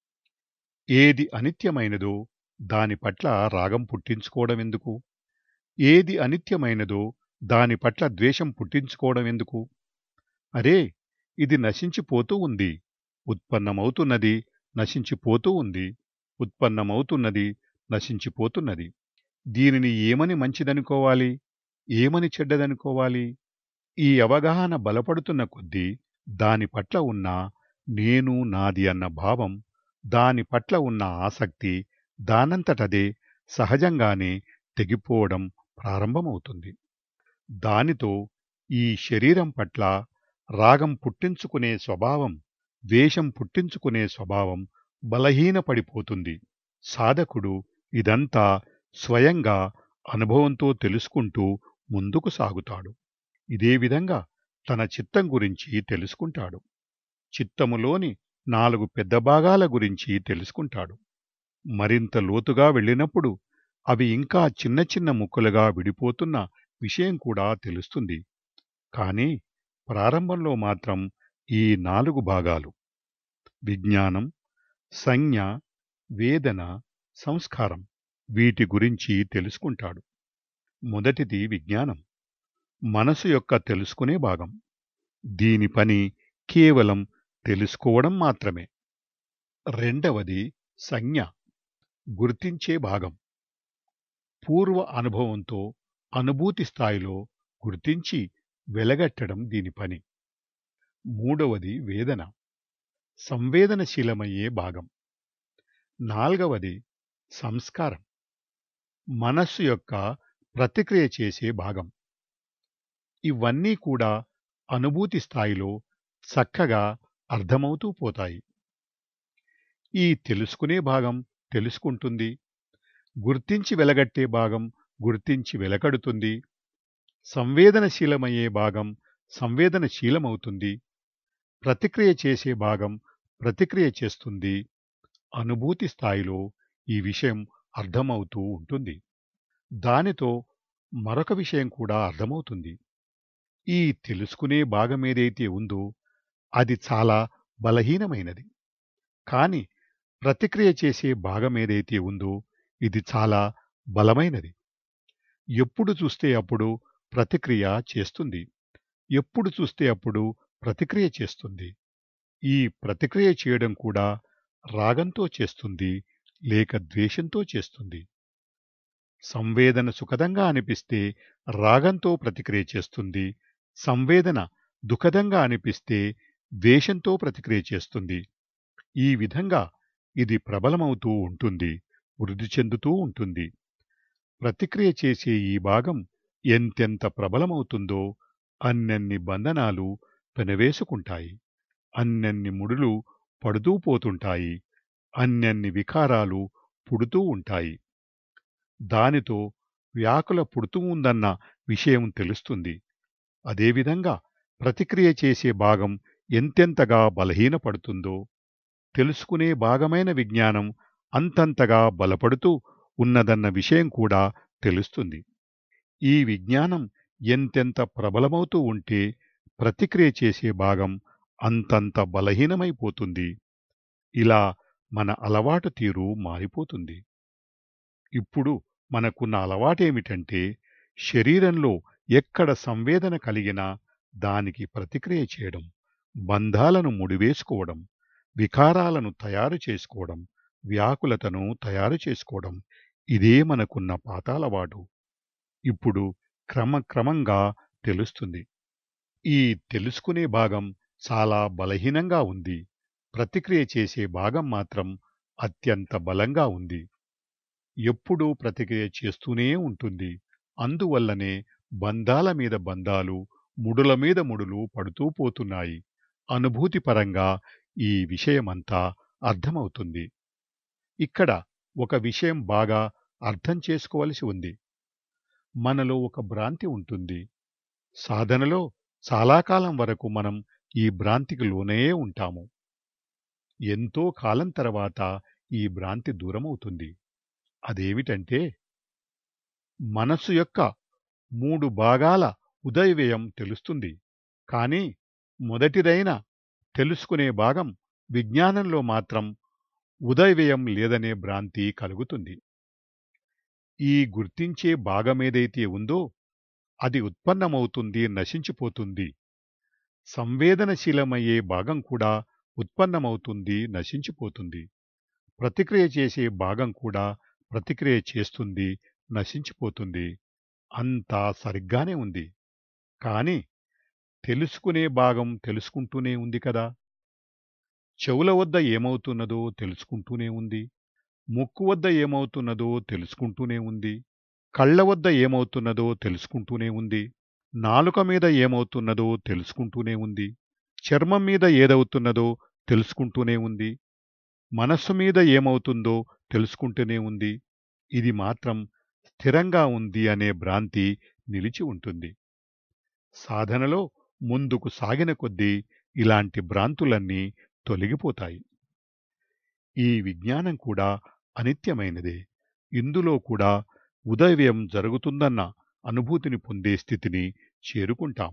ఏది అనిత్యమైనదో దాని పట్ల రాగం పుట్టించుకోవడం ఎందుకు ఏది అనిత్యమైనదో దాని పట్ల ద్వేషం పుట్టించుకోవడం ఎందుకు అరే ఇది నశించిపోతూ ఉంది ఉత్పన్నమవుతున్నది నశించిపోతూ ఉంది ఉత్పన్నమవుతున్నది నశించిపోతున్నది దీనిని ఏమని మంచిదనుకోవాలి ఏమని చెడ్డదనుకోవాలి ఈ అవగాహన బలపడుతున్న కొద్దీ దాని పట్ల ఉన్న నేను నాది అన్న భావం దాని పట్ల ఉన్న ఆసక్తి దానంతటదే సహజంగానే తెగిపోవడం ప్రారంభమవుతుంది దానితో ఈ శరీరం పట్ల రాగం పుట్టించుకునే స్వభావం ద్వేషం పుట్టించుకునే స్వభావం బలహీనపడిపోతుంది సాధకుడు ఇదంతా స్వయంగా అనుభవంతో తెలుసుకుంటూ ముందుకు సాగుతాడు ఇదే విధంగా తన చిత్తం గురించి తెలుసుకుంటాడు చిత్తములోని నాలుగు పెద్ద భాగాల గురించి తెలుసుకుంటాడు మరింత లోతుగా వెళ్ళినప్పుడు అవి ఇంకా చిన్న చిన్న ముక్కలుగా విడిపోతున్న విషయం కూడా తెలుస్తుంది కానీ ప్రారంభంలో మాత్రం ఈ నాలుగు భాగాలు విజ్ఞానం సంజ్ఞ వేదన సంస్కారం వీటి గురించి తెలుసుకుంటాడు మొదటిది విజ్ఞానం మనసు యొక్క తెలుసుకునే భాగం దీని పని కేవలం తెలుసుకోవడం మాత్రమే రెండవది సంజ్ఞ గుర్తించే భాగం పూర్వ అనుభవంతో అనుభూతి స్థాయిలో గుర్తించి వెలగట్టడం దీని పని మూడవది వేదన సంవేదనశీలమయ్యే భాగం నాల్గవది సంస్కారం మనస్సు యొక్క ప్రతిక్రియ చేసే భాగం ఇవన్నీ కూడా అనుభూతి స్థాయిలో చక్కగా అర్థమవుతూ పోతాయి ఈ తెలుసుకునే భాగం తెలుసుకుంటుంది గుర్తించి వెలగట్టే భాగం గుర్తించి వెలకడుతుంది సంవేదనశీలమయ్యే భాగం సంవేదనశీలమవుతుంది ప్రతిక్రియ చేసే భాగం ప్రతిక్రియ చేస్తుంది అనుభూతి స్థాయిలో ఈ విషయం అర్థమవుతూ ఉంటుంది దానితో మరొక విషయం కూడా అర్థమవుతుంది ఈ తెలుసుకునే భాగం ఏదైతే ఉందో అది చాలా బలహీనమైనది కాని ప్రతిక్రియ చేసే భాగం ఏదైతే ఉందో ఇది చాలా బలమైనది ఎప్పుడు చూస్తే అప్పుడు ప్రతిక్రియ చేస్తుంది ఎప్పుడు చూస్తే అప్పుడు ప్రతిక్రియ చేస్తుంది ఈ ప్రతిక్రియ చేయడం కూడా రాగంతో చేస్తుంది లేక ద్వేషంతో చేస్తుంది సంవేదన సుఖదంగా అనిపిస్తే రాగంతో ప్రతిక్రియ చేస్తుంది సంవేదన దుఃఖదంగా అనిపిస్తే ద్వేషంతో ప్రతిక్రియ చేస్తుంది ఈ విధంగా ఇది ప్రబలమవుతూ ఉంటుంది వృద్ధి చెందుతూ ఉంటుంది ప్రతిక్రియ చేసే ఈ భాగం ఎంతెంత ప్రబలమవుతుందో అన్నన్ని బంధనాలు పెనవేసుకుంటాయి అన్నన్ని ముడులు పడుతూ పోతుంటాయి అన్నన్ని వికారాలు పుడుతూ ఉంటాయి దానితో వ్యాకుల పుడుతూ ఉందన్న విషయం తెలుస్తుంది అదేవిధంగా ప్రతిక్రియ చేసే భాగం ఎంతెంతగా బలహీనపడుతుందో తెలుసుకునే భాగమైన విజ్ఞానం అంతంతగా బలపడుతూ ఉన్నదన్న విషయం కూడా తెలుస్తుంది ఈ విజ్ఞానం ఎంతెంత ప్రబలమవుతూ ఉంటే ప్రతిక్రియ చేసే భాగం అంతంత బలహీనమైపోతుంది ఇలా మన అలవాటు తీరు మారిపోతుంది ఇప్పుడు మనకున్న అలవాటేమిటంటే శరీరంలో ఎక్కడ సంవేదన కలిగినా దానికి ప్రతిక్రియ చేయడం బంధాలను ముడివేసుకోవడం వికారాలను తయారు చేసుకోవడం వ్యాకులతను తయారు చేసుకోవడం ఇదే మనకున్న పాతాలవాటు ఇప్పుడు క్రమక్రమంగా తెలుస్తుంది ఈ తెలుసుకునే భాగం చాలా బలహీనంగా ఉంది ప్రతిక్రియ చేసే భాగం మాత్రం అత్యంత బలంగా ఉంది ఎప్పుడూ ప్రతిక్రియ చేస్తూనే ఉంటుంది అందువల్లనే బంధాల మీద బంధాలు ముడుల మీద ముడులు పడుతూ పోతున్నాయి అనుభూతి పరంగా ఈ విషయమంతా అర్థమవుతుంది ఇక్కడ ఒక విషయం బాగా అర్థం చేసుకోవలసి ఉంది మనలో ఒక భ్రాంతి ఉంటుంది సాధనలో చాలా కాలం వరకు మనం ఈ భ్రాంతికి లోనే ఉంటాము ఎంతో కాలం తర్వాత ఈ భ్రాంతి దూరమవుతుంది అదేమిటంటే మనస్సు యొక్క మూడు భాగాల ఉదయవ్యయం తెలుస్తుంది కానీ మొదటిదైన తెలుసుకునే భాగం విజ్ఞానంలో మాత్రం ఉదయవ్యయం లేదనే భ్రాంతి కలుగుతుంది ఈ గుర్తించే భాగమేదైతే ఉందో అది ఉత్పన్నమవుతుంది నశించిపోతుంది సంవేదనశీలమయ్యే భాగం కూడా ఉత్పన్నమవుతుంది నశించిపోతుంది ప్రతిక్రియ చేసే భాగం కూడా ప్రతిక్రియ చేస్తుంది నశించిపోతుంది అంతా సరిగ్గానే ఉంది కాని తెలుసుకునే భాగం తెలుసుకుంటూనే ఉంది కదా చెవుల వద్ద ఏమవుతున్నదో తెలుసుకుంటూనే ఉంది ముక్కు వద్ద ఏమవుతున్నదో తెలుసుకుంటూనే ఉంది కళ్ళ వద్ద ఏమవుతున్నదో తెలుసుకుంటూనే ఉంది నాలుక మీద ఏమవుతున్నదో తెలుసుకుంటూనే ఉంది చర్మం మీద ఏదవుతున్నదో తెలుసుకుంటూనే ఉంది మనస్సు మీద ఏమవుతుందో తెలుసుకుంటూనే ఉంది ఇది మాత్రం స్థిరంగా ఉంది అనే భ్రాంతి నిలిచి ఉంటుంది సాధనలో ముందుకు సాగిన కొద్దీ ఇలాంటి భ్రాంతులన్నీ తొలగిపోతాయి ఈ విజ్ఞానం కూడా అనిత్యమైనదే ఇందులో కూడా ఉదయం జరుగుతుందన్న అనుభూతిని పొందే స్థితిని చేరుకుంటాం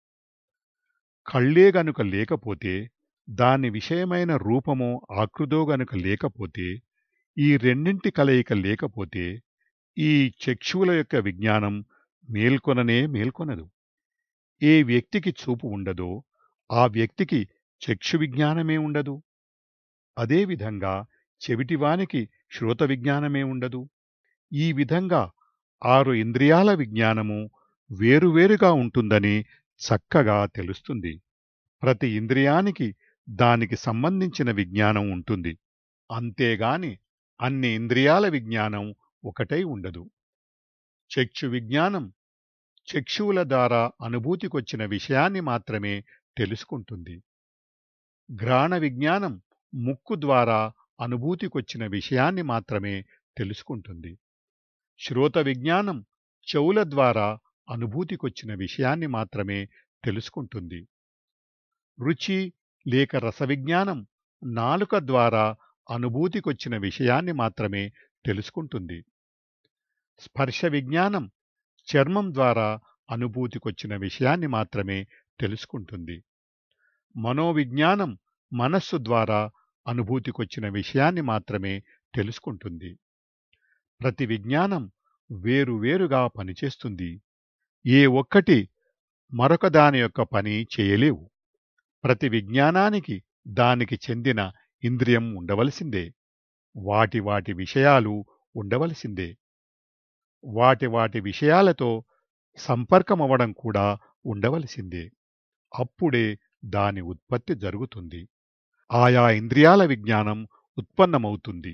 కళ్ళే గనుక లేకపోతే దాని విషయమైన రూపమో ఆకృతో గనుక లేకపోతే ఈ రెండింటి కలయిక లేకపోతే ఈ చక్షువుల యొక్క విజ్ఞానం మేల్కొననే మేల్కొనదు ఏ వ్యక్తికి చూపు ఉండదో ఆ వ్యక్తికి చక్షు విజ్ఞానమే ఉండదు అదేవిధంగా చెవిటివానికి శ్రోత విజ్ఞానమే ఉండదు ఈ విధంగా ఆరు ఇంద్రియాల విజ్ఞానము వేరువేరుగా ఉంటుందని చక్కగా తెలుస్తుంది ప్రతి ఇంద్రియానికి దానికి సంబంధించిన విజ్ఞానం ఉంటుంది అంతేగాని అన్ని ఇంద్రియాల విజ్ఞానం ఒకటై ఉండదు చక్షు విజ్ఞానం చక్షువుల ద్వారా అనుభూతికొచ్చిన విషయాన్ని మాత్రమే తెలుసుకుంటుంది ఘ్రాణ విజ్ఞానం ముక్కు ద్వారా అనుభూతికొచ్చిన విషయాన్ని మాత్రమే తెలుసుకుంటుంది శ్రోత విజ్ఞానం చెవుల ద్వారా అనుభూతికొచ్చిన విషయాన్ని మాత్రమే తెలుసుకుంటుంది రుచి లేక రసవిజ్ఞానం నాలుక ద్వారా అనుభూతికొచ్చిన విషయాన్ని మాత్రమే తెలుసుకుంటుంది స్పర్శ విజ్ఞానం చర్మం ద్వారా అనుభూతికొచ్చిన విషయాన్ని మాత్రమే తెలుసుకుంటుంది మనోవిజ్ఞానం మనస్సు ద్వారా అనుభూతికొచ్చిన విషయాన్ని మాత్రమే తెలుసుకుంటుంది ప్రతి విజ్ఞానం వేరువేరుగా పనిచేస్తుంది ఏ ఒక్కటి మరొక దాని యొక్క పని చేయలేవు ప్రతి విజ్ఞానానికి దానికి చెందిన ఇంద్రియం ఉండవలసిందే వాటి వాటి విషయాలు ఉండవలసిందే వాటి వాటి విషయాలతో సంపర్కమవ్వడం కూడా ఉండవలసిందే అప్పుడే దాని ఉత్పత్తి జరుగుతుంది ఆయా ఇంద్రియాల విజ్ఞానం ఉత్పన్నమవుతుంది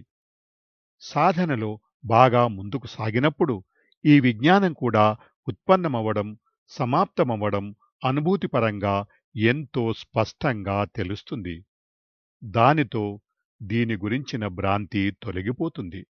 సాధనలో బాగా ముందుకు సాగినప్పుడు ఈ విజ్ఞానం కూడా ఉత్పన్నమవ్వడం సమాప్తమవ్వడం అనుభూతిపరంగా ఎంతో స్పష్టంగా తెలుస్తుంది దానితో దీని గురించిన భ్రాంతి తొలగిపోతుంది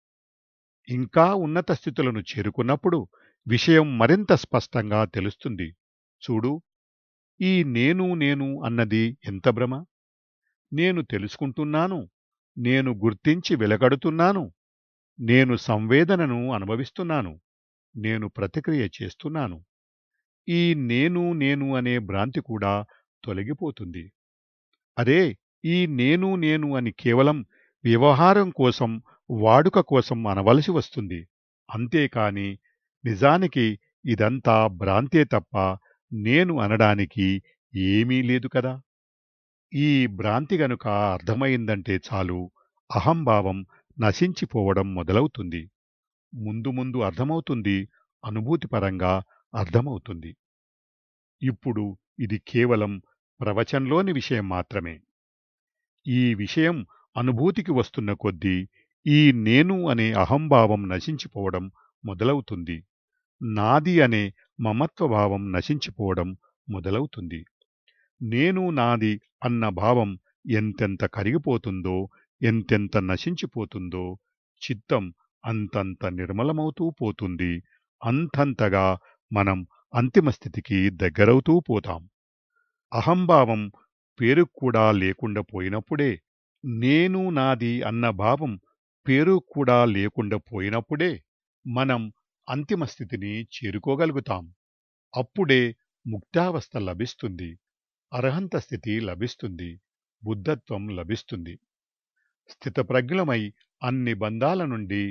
ఇంకా ఉన్నత స్థితులను చేరుకున్నప్పుడు విషయం మరింత స్పష్టంగా తెలుస్తుంది చూడు ఈ నేను నేను అన్నది ఎంత భ్రమ నేను తెలుసుకుంటున్నాను నేను గుర్తించి వెలగడుతున్నాను నేను సంవేదనను అనుభవిస్తున్నాను నేను ప్రతిక్రియ చేస్తున్నాను ఈ నేను నేను అనే భ్రాంతి కూడా తొలగిపోతుంది అరే ఈ నేను నేను అని కేవలం వ్యవహారం కోసం వాడుక కోసం అనవలసి వస్తుంది అంతేకాని నిజానికి ఇదంతా భ్రాంతే తప్ప నేను అనడానికి ఏమీ లేదు కదా ఈ భ్రాంతి గనుక అర్థమైందంటే చాలు అహంభావం నశించిపోవడం మొదలవుతుంది ముందు ముందు అర్థమవుతుంది అనుభూతిపరంగా అర్థమవుతుంది ఇప్పుడు ఇది కేవలం ప్రవచంలోని విషయం మాత్రమే ఈ విషయం అనుభూతికి వస్తున్న కొద్దీ ఈ నేను అనే అహంభావం నశించిపోవడం మొదలవుతుంది నాది అనే మమత్వభావం నశించిపోవడం మొదలవుతుంది నేను నాది అన్న భావం ఎంతెంత కరిగిపోతుందో ఎంతెంత నశించిపోతుందో చిత్తం అంతంత నిర్మలమవుతూ పోతుంది అంతంతగా మనం అంతిమ స్థితికి దగ్గరవుతూ పోతాం అహంభావం పేరు కూడా లేకుండా పోయినప్పుడే నేను నాది అన్న భావం పేరు కూడా లేకుండా పోయినప్పుడే మనం అంతిమ స్థితిని చేరుకోగలుగుతాం అప్పుడే ముక్తావస్థ లభిస్తుంది అర్హంత స్థితి లభిస్తుంది బుద్ధత్వం లభిస్తుంది స్థితప్రజ్ఞులమై అన్ని బంధాల నుండి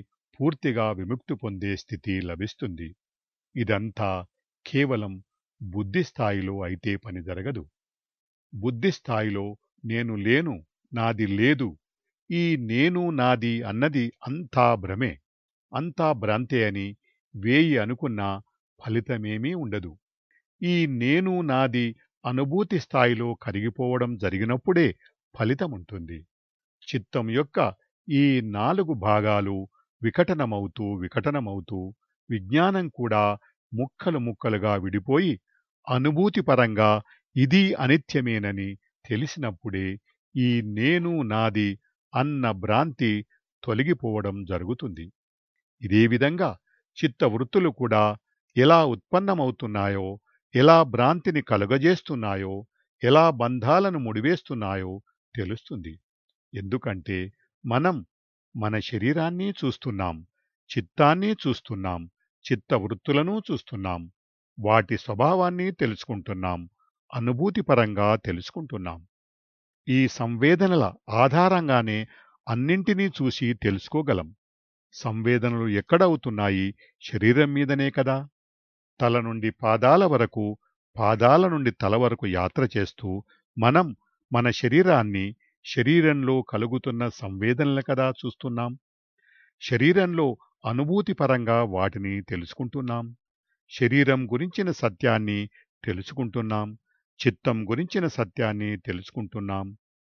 పూర్తిగా విముక్తి పొందే స్థితి లభిస్తుంది ఇదంతా కేవలం బుద్ధి స్థాయిలో అయితే పని జరగదు బుద్ధి స్థాయిలో నేను లేను నాది లేదు ఈ నేను నాది అన్నది అంతా భ్రమే అంతా భ్రాంతే అని వేయి అనుకున్నా ఫలితమేమీ ఉండదు ఈ నేను నాది అనుభూతి స్థాయిలో కరిగిపోవడం జరిగినప్పుడే ఫలితముంటుంది చిత్తం యొక్క ఈ నాలుగు భాగాలు వికటనమవుతూ వికటనమవుతూ విజ్ఞానం కూడా ముక్కలు ముక్కలుగా విడిపోయి అనుభూతిపరంగా ఇది అనిత్యమేనని తెలిసినప్పుడే ఈ నేను నాది అన్న భ్రాంతి తొలగిపోవడం జరుగుతుంది ఇదే విధంగా చిత్తవృత్తులు కూడా ఎలా ఉత్పన్నమవుతున్నాయో ఎలా భ్రాంతిని కలుగజేస్తున్నాయో ఎలా బంధాలను ముడివేస్తున్నాయో తెలుస్తుంది ఎందుకంటే మనం మన శరీరాన్ని చూస్తున్నాం చిత్తాన్ని చూస్తున్నాం చిత్తవృత్తులను చూస్తున్నాం వాటి స్వభావాన్ని తెలుసుకుంటున్నాం అనుభూతిపరంగా తెలుసుకుంటున్నాం ఈ సంవేదనల ఆధారంగానే అన్నింటినీ చూసి తెలుసుకోగలం సంవేదనలు ఎక్కడవుతున్నాయి శరీరం మీదనే కదా తల నుండి పాదాల వరకు పాదాల నుండి తల వరకు యాత్ర చేస్తూ మనం మన శరీరాన్ని శరీరంలో కలుగుతున్న సంవేదనలు కదా చూస్తున్నాం శరీరంలో అనుభూతిపరంగా వాటిని తెలుసుకుంటున్నాం శరీరం గురించిన సత్యాన్ని తెలుసుకుంటున్నాం చిత్తం గురించిన సత్యాన్ని తెలుసుకుంటున్నాం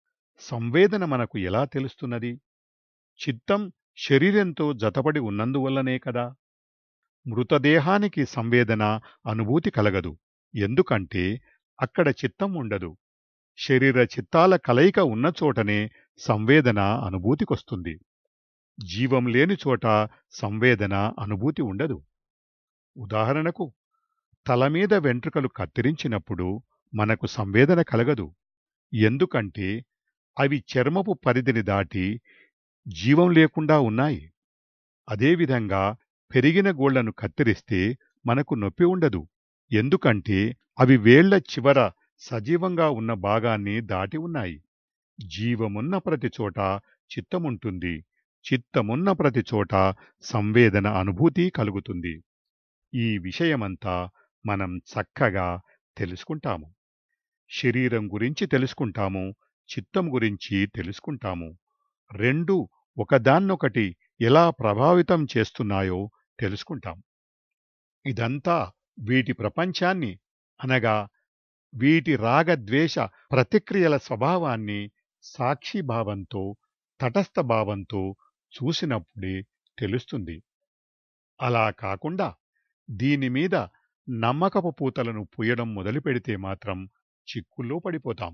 సంవేదన మనకు ఎలా తెలుస్తున్నది చిత్తం శరీరంతో జతపడి ఉన్నందువల్లనే కదా మృతదేహానికి సంవేదన అనుభూతి కలగదు ఎందుకంటే అక్కడ చిత్తం ఉండదు శరీర చిత్తాల కలయిక ఉన్న చోటనే సంవేదన అనుభూతికొస్తుంది జీవం లేని చోట సంవేదన అనుభూతి ఉండదు ఉదాహరణకు తల మీద వెంట్రుకలు కత్తిరించినప్పుడు మనకు సంవేదన కలగదు ఎందుకంటే అవి చర్మపు పరిధిని దాటి జీవం లేకుండా ఉన్నాయి అదేవిధంగా పెరిగిన గోళ్లను కత్తిరిస్తే మనకు నొప్పి ఉండదు ఎందుకంటే అవి వేళ్ల చివర సజీవంగా ఉన్న భాగాన్ని దాటి ఉన్నాయి జీవమున్న ప్రతి చోట చిత్తముంటుంది చిత్తమున్న ప్రతి చోట సంవేదన అనుభూతి కలుగుతుంది ఈ విషయమంతా మనం చక్కగా తెలుసుకుంటాము శరీరం గురించి తెలుసుకుంటాము చిత్తం గురించి తెలుసుకుంటాము రెండు ఒకదాన్నొకటి ఎలా ప్రభావితం చేస్తున్నాయో తెలుసుకుంటాం ఇదంతా వీటి ప్రపంచాన్ని అనగా వీటి రాగద్వేష ప్రతిక్రియల స్వభావాన్ని సాక్షిభావంతో తటస్థ భావంతో చూసినప్పుడే తెలుస్తుంది అలా కాకుండా దీనిమీద నమ్మకపు పూతలను పూయడం మొదలుపెడితే మాత్రం చిక్కుల్లో పడిపోతాం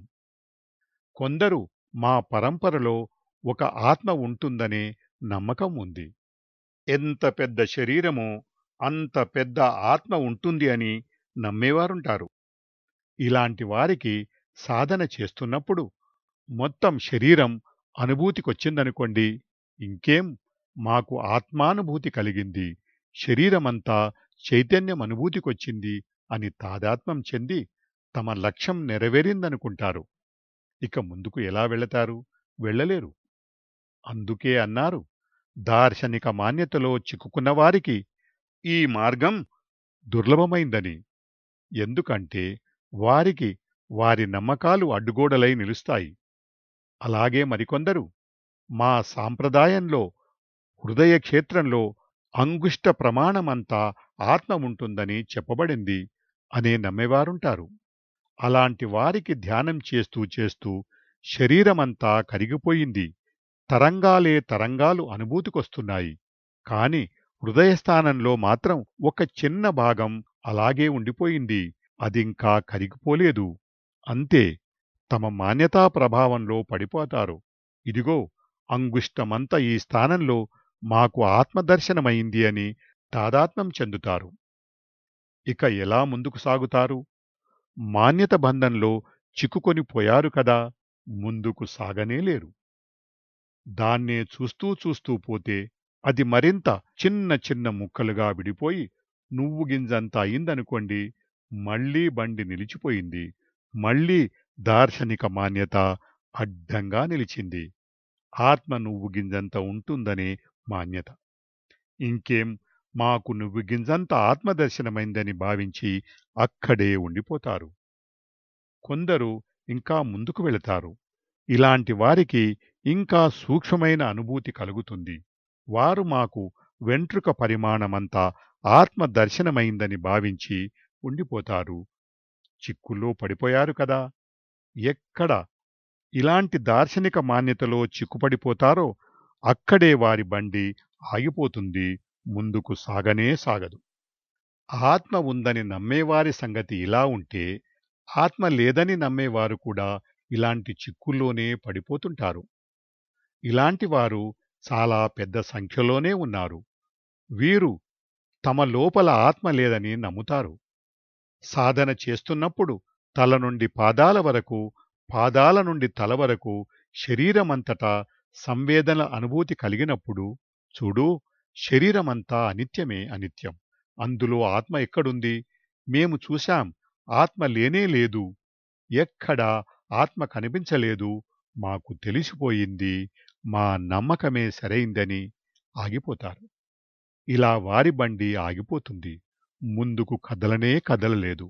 కొందరు మా పరంపరలో ఒక ఆత్మ ఉంటుందనే నమ్మకం ఉంది ఎంత పెద్ద శరీరమో అంత పెద్ద ఆత్మ ఉంటుంది అని నమ్మేవారుంటారు ఇలాంటి వారికి సాధన చేస్తున్నప్పుడు మొత్తం శరీరం అనుభూతికొచ్చిందనుకోండి ఇంకేం మాకు ఆత్మానుభూతి కలిగింది శరీరమంతా చైతన్యం అనుభూతికొచ్చింది అని తాదాత్మ్యం చెంది తమ లక్ష్యం నెరవేరిందనుకుంటారు ఇక ముందుకు ఎలా వెళతారు వెళ్ళలేరు అందుకే అన్నారు దార్శనిక మాన్యతలో చిక్కుకున్న వారికి ఈ మార్గం దుర్లభమైందని ఎందుకంటే వారికి వారి నమ్మకాలు అడ్డుగోడలై నిలుస్తాయి అలాగే మరికొందరు మా సాంప్రదాయంలో హృదయ క్షేత్రంలో అంగుష్ట ప్రమాణమంతా ఆత్మ ఉంటుందని చెప్పబడింది అనే నమ్మేవారుంటారు అలాంటి వారికి ధ్యానం చేస్తూ చేస్తూ శరీరమంతా కరిగిపోయింది తరంగాలే తరంగాలు అనుభూతికొస్తున్నాయి కాని హృదయస్థానంలో మాత్రం ఒక చిన్న భాగం అలాగే ఉండిపోయింది అదింకా కరిగిపోలేదు అంతే తమ మాన్యతా ప్రభావంలో పడిపోతారు ఇదిగో అంగుష్టమంత ఈ స్థానంలో మాకు ఆత్మదర్శనమైంది అని తాదాత్మ్యం చెందుతారు ఇక ఎలా ముందుకు సాగుతారు మాన్యత బంధంలో చిక్కుకొని పోయారు కదా ముందుకు సాగనేలేరు దాన్నే చూస్తూ చూస్తూ పోతే అది మరింత చిన్న చిన్న ముక్కలుగా విడిపోయి నువ్వు గింజంత అయిందనుకోండి మళ్లీ బండి నిలిచిపోయింది మళ్లీ దార్శనిక మాన్యత అడ్డంగా నిలిచింది ఆత్మ నువ్వు గింజంత ఉంటుందనే మాన్యత ఇంకేం మాకు నువ్వు గింజంత ఆత్మదర్శనమైందని భావించి అక్కడే ఉండిపోతారు కొందరు ఇంకా ముందుకు వెళతారు ఇలాంటి వారికి ఇంకా సూక్ష్మమైన అనుభూతి కలుగుతుంది వారు మాకు వెంట్రుక పరిమాణమంతా ఆత్మ దర్శనమైందని భావించి ఉండిపోతారు చిక్కుల్లో పడిపోయారు కదా ఎక్కడ ఇలాంటి దార్శనిక మాన్యతలో చిక్కుపడిపోతారో అక్కడే వారి బండి ఆగిపోతుంది ముందుకు సాగనే సాగదు ఆత్మ ఉందని నమ్మేవారి సంగతి ఇలా ఉంటే ఆత్మ లేదని నమ్మేవారు కూడా ఇలాంటి చిక్కుల్లోనే పడిపోతుంటారు ఇలాంటి వారు చాలా పెద్ద సంఖ్యలోనే ఉన్నారు వీరు తమ లోపల ఆత్మ లేదని నమ్ముతారు సాధన చేస్తున్నప్పుడు తల నుండి పాదాల వరకు పాదాల నుండి తల వరకు శరీరమంతటా సంవేదన అనుభూతి కలిగినప్పుడు చూడు శరీరమంతా అనిత్యమే అనిత్యం అందులో ఆత్మ ఎక్కడుంది మేము చూశాం ఆత్మ లేనే లేదు ఎక్కడా ఆత్మ కనిపించలేదు మాకు తెలిసిపోయింది మా నమ్మకమే సరైందని ఆగిపోతారు ఇలా వారి బండి ఆగిపోతుంది ముందుకు కదలనే కదలలేదు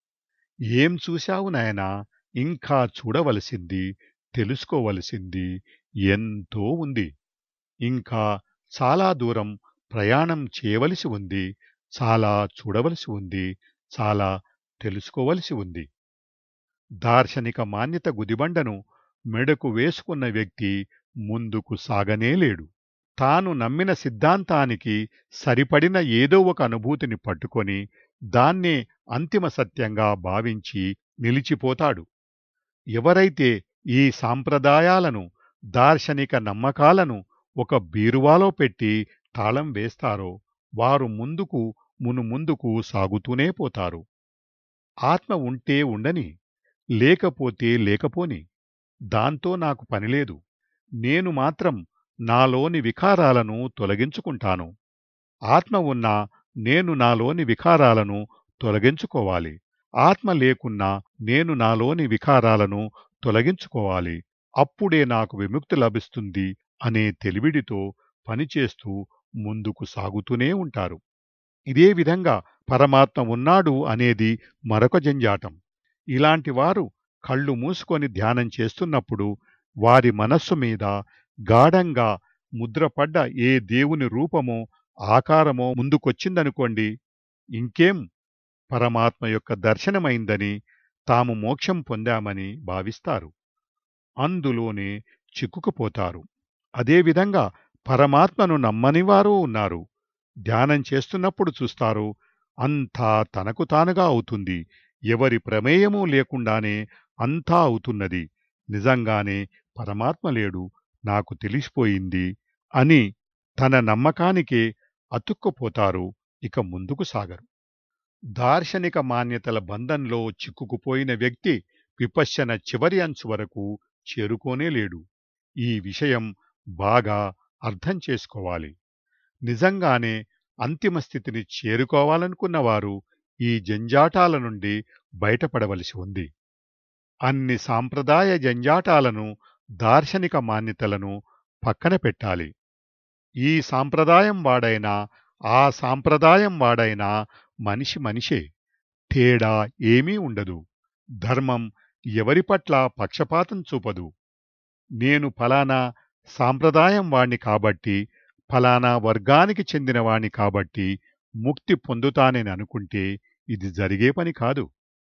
ఏం చూశావు నాయనా ఇంకా చూడవలసింది తెలుసుకోవలసింది ఎంతో ఉంది ఇంకా చాలా దూరం ప్రయాణం చేయవలసి ఉంది చాలా చూడవలసి ఉంది చాలా తెలుసుకోవలసి ఉంది దార్శనిక మాన్యత గుదిబండను మెడకు వేసుకున్న వ్యక్తి ముందుకు సాగనే లేడు తాను నమ్మిన సిద్ధాంతానికి సరిపడిన ఏదో ఒక అనుభూతిని పట్టుకొని దాన్నే అంతిమ సత్యంగా భావించి నిలిచిపోతాడు ఎవరైతే ఈ సాంప్రదాయాలను దార్శనిక నమ్మకాలను ఒక బీరువాలో పెట్టి తాళం వేస్తారో వారు ముందుకు మును ముందుకు సాగుతూనే పోతారు ఆత్మ ఉంటే ఉండని లేకపోతే లేకపోని దాంతో నాకు పనిలేదు నేను మాత్రం నాలోని వికారాలను తొలగించుకుంటాను ఆత్మ ఉన్నా నేను నాలోని వికారాలను తొలగించుకోవాలి ఆత్మ లేకున్నా నేను నాలోని వికారాలను తొలగించుకోవాలి అప్పుడే నాకు విముక్తి లభిస్తుంది అనే తెలివిడితో పనిచేస్తూ ముందుకు సాగుతూనే ఉంటారు ఇదే విధంగా పరమాత్మ ఉన్నాడు అనేది మరొక జంజాటం ఇలాంటి వారు కళ్ళు మూసుకొని ధ్యానం చేస్తున్నప్పుడు వారి మనస్సు మీద గాఢంగా ముద్రపడ్డ ఏ దేవుని రూపమో ఆకారమో ముందుకొచ్చిందనుకోండి ఇంకేం పరమాత్మ యొక్క దర్శనమైందని తాము మోక్షం పొందామని భావిస్తారు అందులోనే చిక్కుకుపోతారు అదేవిధంగా పరమాత్మను నమ్మని వారు ఉన్నారు ధ్యానం చేస్తున్నప్పుడు చూస్తారు అంతా తనకు తానుగా అవుతుంది ఎవరి ప్రమేయమూ లేకుండానే అంతా అవుతున్నది నిజంగానే పరమాత్మ లేడు నాకు తెలిసిపోయింది అని తన నమ్మకానికే అతుక్కుపోతారు ఇక ముందుకు సాగరు దార్శనిక మాన్యతల బంధంలో చిక్కుకుపోయిన వ్యక్తి విపశ్యన చివరి అంచు వరకు చేరుకోనే లేడు ఈ విషయం బాగా అర్థం చేసుకోవాలి నిజంగానే అంతిమ స్థితిని చేరుకోవాలనుకున్నవారు ఈ జంజాటాల నుండి బయటపడవలసి ఉంది అన్ని సాంప్రదాయ జంజాటాలను దార్శనిక మాన్యతలను పక్కన పెట్టాలి ఈ సాంప్రదాయం వాడైనా ఆ సాంప్రదాయం వాడైనా మనిషి మనిషే తేడా ఏమీ ఉండదు ధర్మం ఎవరి పట్ల పక్షపాతం చూపదు నేను ఫలానా సాంప్రదాయం వాణ్ణి కాబట్టి ఫలానా వర్గానికి చెందినవాణ్ణి కాబట్టి ముక్తి పొందుతానని అనుకుంటే ఇది జరిగే పని కాదు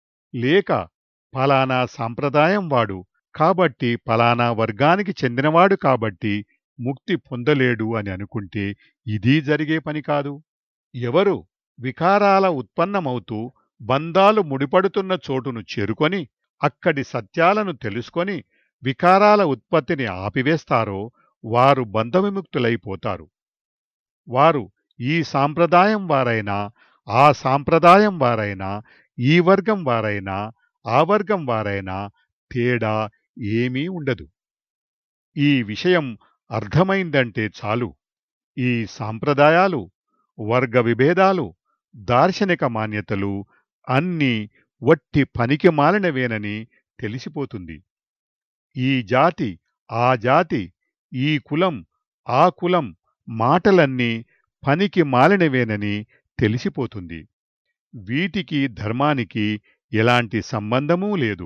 లేక ఫలానా సాంప్రదాయం వాడు కాబట్టి ఫలానా వర్గానికి చెందినవాడు కాబట్టి ముక్తి పొందలేడు అని అనుకుంటే ఇది జరిగే పని కాదు ఎవరు వికారాల ఉత్పన్నమవుతూ బంధాలు ముడిపడుతున్న చోటును చేరుకొని అక్కడి సత్యాలను తెలుసుకొని వికారాల ఉత్పత్తిని ఆపివేస్తారో వారు బంధవిముక్తులైపోతారు వారు ఈ సాంప్రదాయం వారైనా ఆ సాంప్రదాయం వారైనా ఈ వర్గం వారైనా ఆ వర్గం వారైనా తేడా ఏమీ ఉండదు ఈ విషయం అర్థమైందంటే చాలు ఈ సాంప్రదాయాలు వర్గ విభేదాలు దార్శనిక మాన్యతలు అన్నీ వట్టి పనికి మాలినవేనని తెలిసిపోతుంది ఈ జాతి ఆ జాతి ఈ కులం ఆ కులం మాటలన్నీ పనికి మాలినవేనని తెలిసిపోతుంది వీటికి ధర్మానికి ఎలాంటి సంబంధమూ లేదు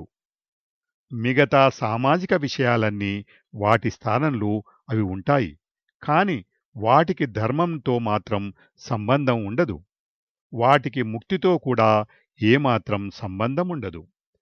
మిగతా సామాజిక విషయాలన్నీ వాటి స్థానంలో అవి ఉంటాయి కాని వాటికి ధర్మంతో మాత్రం సంబంధం ఉండదు వాటికి ముక్తితో కూడా ఏమాత్రం సంబంధం ఉండదు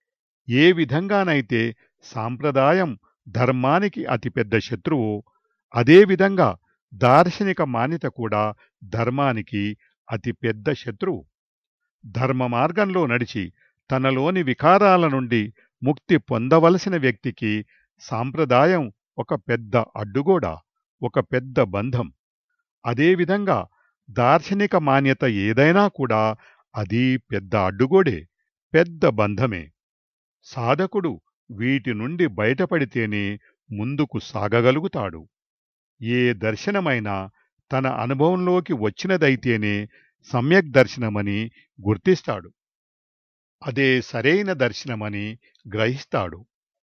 ఏ విధంగానైతే సాంప్రదాయం ధర్మానికి అతిపెద్ద శత్రువు అదేవిధంగా దార్శనిక మాన్యత కూడా ధర్మానికి అతిపెద్ద శత్రువు ధర్మ మార్గంలో నడిచి తనలోని వికారాల నుండి ముక్తి పొందవలసిన వ్యక్తికి సాంప్రదాయం ఒక పెద్ద అడ్డుగోడ ఒక పెద్ద బంధం అదేవిధంగా దార్శనిక మాన్యత ఏదైనా కూడా అది పెద్ద అడ్డుగోడే పెద్ద బంధమే సాధకుడు వీటి నుండి బయటపడితేనే ముందుకు సాగగలుగుతాడు ఏ దర్శనమైనా తన అనుభవంలోకి వచ్చినదైతేనే సమ్యక్ దర్శనమని గుర్తిస్తాడు అదే సరైన దర్శనమని గ్రహిస్తాడు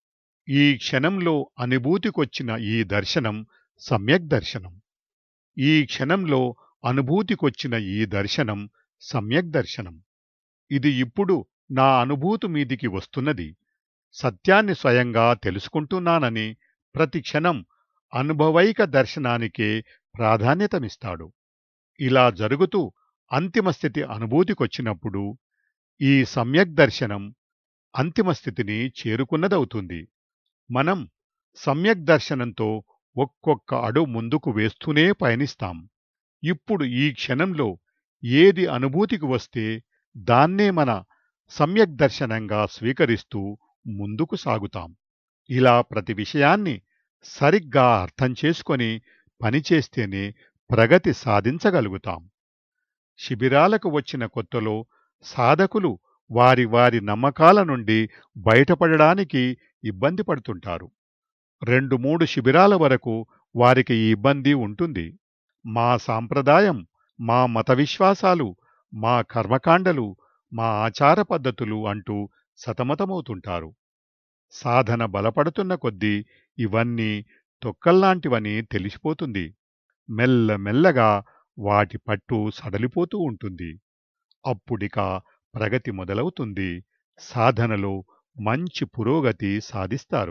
ఈ క్షణంలో అనుభూతికొచ్చిన ఈ దర్శనం సమ్యక్ దర్శనం ఈ క్షణంలో అనుభూతికొచ్చిన ఈ దర్శనం సమ్యక్ దర్శనం ఇది ఇప్పుడు నా అనుభూతి మీదికి వస్తున్నది సత్యాన్ని స్వయంగా తెలుసుకుంటున్నానని ప్రతి క్షణం అనుభవైక దర్శనానికే ప్రాధాన్యతమిస్తాడు ఇలా జరుగుతూ అంతిమ స్థితి అనుభూతికొచ్చినప్పుడు ఈ సమ్యక్ దర్శనం అంతిమ స్థితిని చేరుకున్నదవుతుంది మనం సమ్యక్ దర్శనంతో ఒక్కొక్క అడుగు ముందుకు వేస్తూనే పయనిస్తాం ఇప్పుడు ఈ క్షణంలో ఏది అనుభూతికి వస్తే దాన్నే మన సమ్యక్ దర్శనంగా స్వీకరిస్తూ ముందుకు సాగుతాం ఇలా ప్రతి విషయాన్ని సరిగ్గా అర్థం చేసుకొని పనిచేస్తేనే ప్రగతి సాధించగలుగుతాం శిబిరాలకు వచ్చిన కొత్తలో సాధకులు వారి వారి నమ్మకాల నుండి బయటపడడానికి ఇబ్బంది పడుతుంటారు రెండు మూడు శిబిరాల వరకు వారికి ఈ ఇబ్బంది ఉంటుంది మా సాంప్రదాయం మా మత విశ్వాసాలు మా కర్మకాండలు మా ఆచార పద్ధతులు అంటూ సతమతమవుతుంటారు సాధన బలపడుతున్న కొద్దీ ఇవన్నీ తొక్కల్లాంటివని తెలిసిపోతుంది మెల్లమెల్లగా వాటి పట్టు సడలిపోతూ ఉంటుంది అప్పుడిక ప్రగతి మొదలవుతుంది సాధనలో మంచి పురోగతి సాధిస్తారు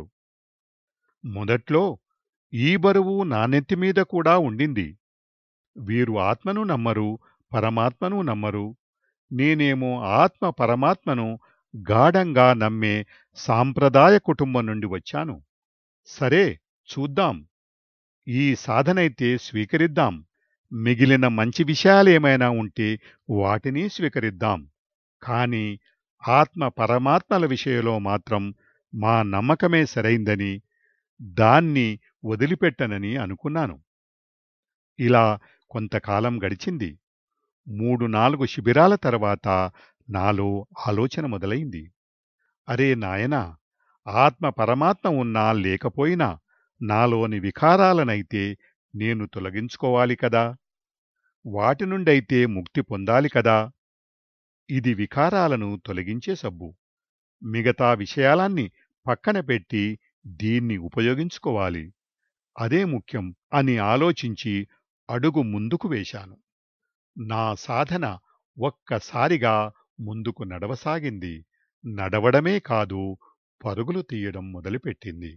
మొదట్లో ఈ బరువు నా నెత్తిమీద కూడా ఉండింది వీరు ఆత్మను నమ్మరు పరమాత్మను నమ్మరు నేనేమో ఆత్మ పరమాత్మను గాఢంగా నమ్మే సాంప్రదాయ కుటుంబం నుండి వచ్చాను సరే చూద్దాం ఈ సాధనైతే స్వీకరిద్దాం మిగిలిన మంచి విషయాలేమైనా ఉంటే వాటిని స్వీకరిద్దాం కాని ఆత్మ పరమాత్మల విషయంలో మాత్రం మా నమ్మకమే సరైందని దాన్ని వదిలిపెట్టనని అనుకున్నాను ఇలా కొంతకాలం గడిచింది మూడు నాలుగు శిబిరాల తర్వాత నాలో ఆలోచన మొదలైంది అరే నాయనా ఆత్మ పరమాత్మ ఉన్నా లేకపోయినా నాలోని వికారాలనైతే నేను తొలగించుకోవాలి కదా వాటి నుండైతే ముక్తి పొందాలి కదా ఇది వికారాలను తొలగించే సబ్బు మిగతా విషయాలన్నీ పక్కన పెట్టి దీన్ని ఉపయోగించుకోవాలి అదే ముఖ్యం అని ఆలోచించి అడుగు ముందుకు వేశాను నా సాధన ఒక్కసారిగా ముందుకు నడవసాగింది నడవడమే కాదు పరుగులు తీయడం మొదలుపెట్టింది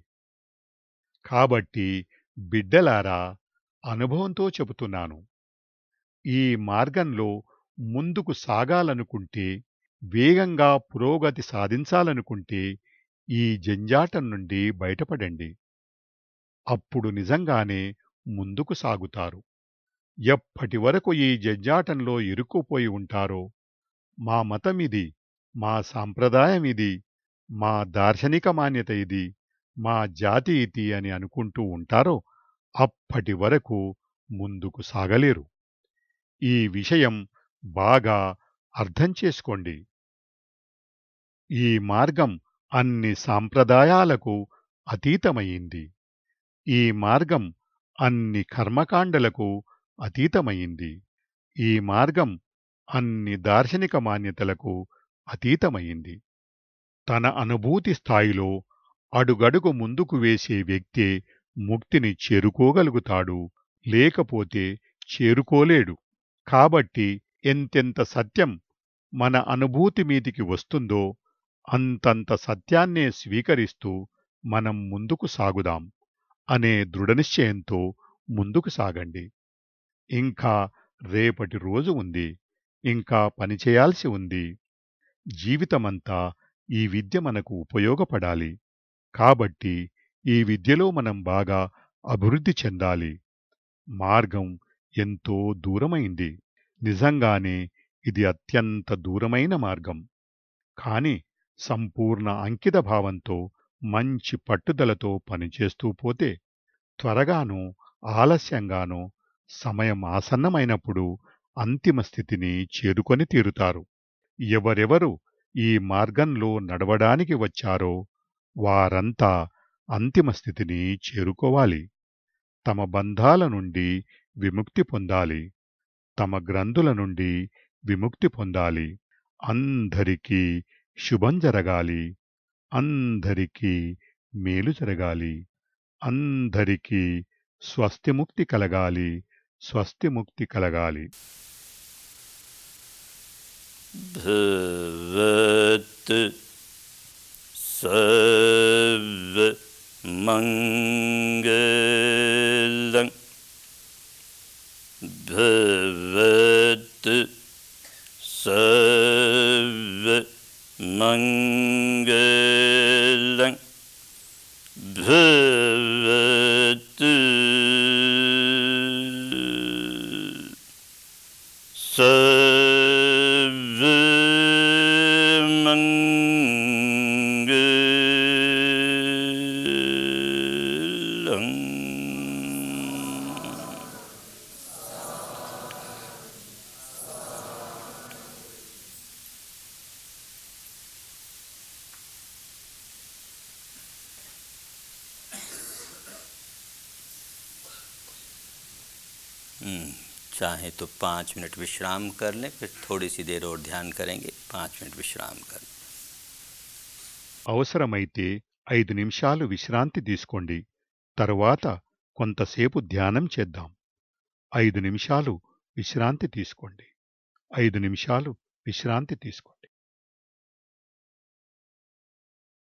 కాబట్టి బిడ్డలారా అనుభవంతో చెబుతున్నాను ఈ మార్గంలో ముందుకు సాగాలనుకుంటే వేగంగా పురోగతి సాధించాలనుకుంటే ఈ జంజాటం నుండి బయటపడండి అప్పుడు నిజంగానే ముందుకు సాగుతారు ఎప్పటి వరకు ఈ జంజాటంలో ఇరుక్కుపోయి ఉంటారో మా మతం ఇది మా సాంప్రదాయం ఇది మా దార్శనిక మాన్యత ఇది మా జాతి ఇది అని అనుకుంటూ ఉంటారో అప్పటి వరకు ముందుకు సాగలేరు ఈ విషయం బాగా అర్థం చేసుకోండి ఈ మార్గం అన్ని సాంప్రదాయాలకు అతీతమైంది ఈ మార్గం అన్ని కర్మకాండలకు అతీతమైంది ఈ మార్గం అన్ని దార్శనిక మాన్యతలకు అతీతమైంది తన అనుభూతి స్థాయిలో అడుగడుగు ముందుకు వేసే వ్యక్తే ముక్తిని చేరుకోగలుగుతాడు లేకపోతే చేరుకోలేడు కాబట్టి ఎంతెంత సత్యం మన అనుభూతి మీదికి వస్తుందో అంతంత సత్యాన్నే స్వీకరిస్తూ మనం ముందుకు సాగుదాం అనే దృఢనిశ్చయంతో ముందుకు సాగండి ఇంకా రేపటి రోజు ఉంది ఇంకా పని చేయాల్సి ఉంది జీవితమంతా ఈ విద్య మనకు ఉపయోగపడాలి కాబట్టి ఈ విద్యలో మనం బాగా అభివృద్ధి చెందాలి మార్గం ఎంతో దూరమైంది నిజంగానే ఇది అత్యంత దూరమైన మార్గం కాని సంపూర్ణ అంకిత భావంతో మంచి పట్టుదలతో పనిచేస్తూ పోతే త్వరగానో ఆలస్యంగానో సమయం ఆసన్నమైనప్పుడు అంతిమ స్థితిని చేరుకొని తీరుతారు ఎవరెవరు ఈ మార్గంలో నడవడానికి వచ్చారో వారంతా అంతిమ స్థితిని చేరుకోవాలి తమ బంధాల నుండి విముక్తి పొందాలి తమ గ్రంథుల నుండి విముక్తి పొందాలి అందరికీ శుభం జరగాలి అందరికీ మేలు జరగాలి అందరికీ స్వస్తిముక్తి కలగాలి స్వస్తిముక్తి కలగాలి भवत् सर्वमङ्गलं भवत् सर्वमङ्गलं भवत् सर्वमङ्गलम् हम्म, चाहे तो पाँच मिनट विश्राम कर लें फिर थोड़ी सी देर और ध्यान करेंगे पाँच मिनट विश्राम कर लें అవసరమైతే ఐదు నిమిషాలు విశ్రాంతి తీసుకోండి తరువాత కొంతసేపు ధ్యానం చేద్దాం ఐదు నిమిషాలు విశ్రాంతి తీసుకోండి ఐదు నిమిషాలు విశ్రాంతి తీసుకోండి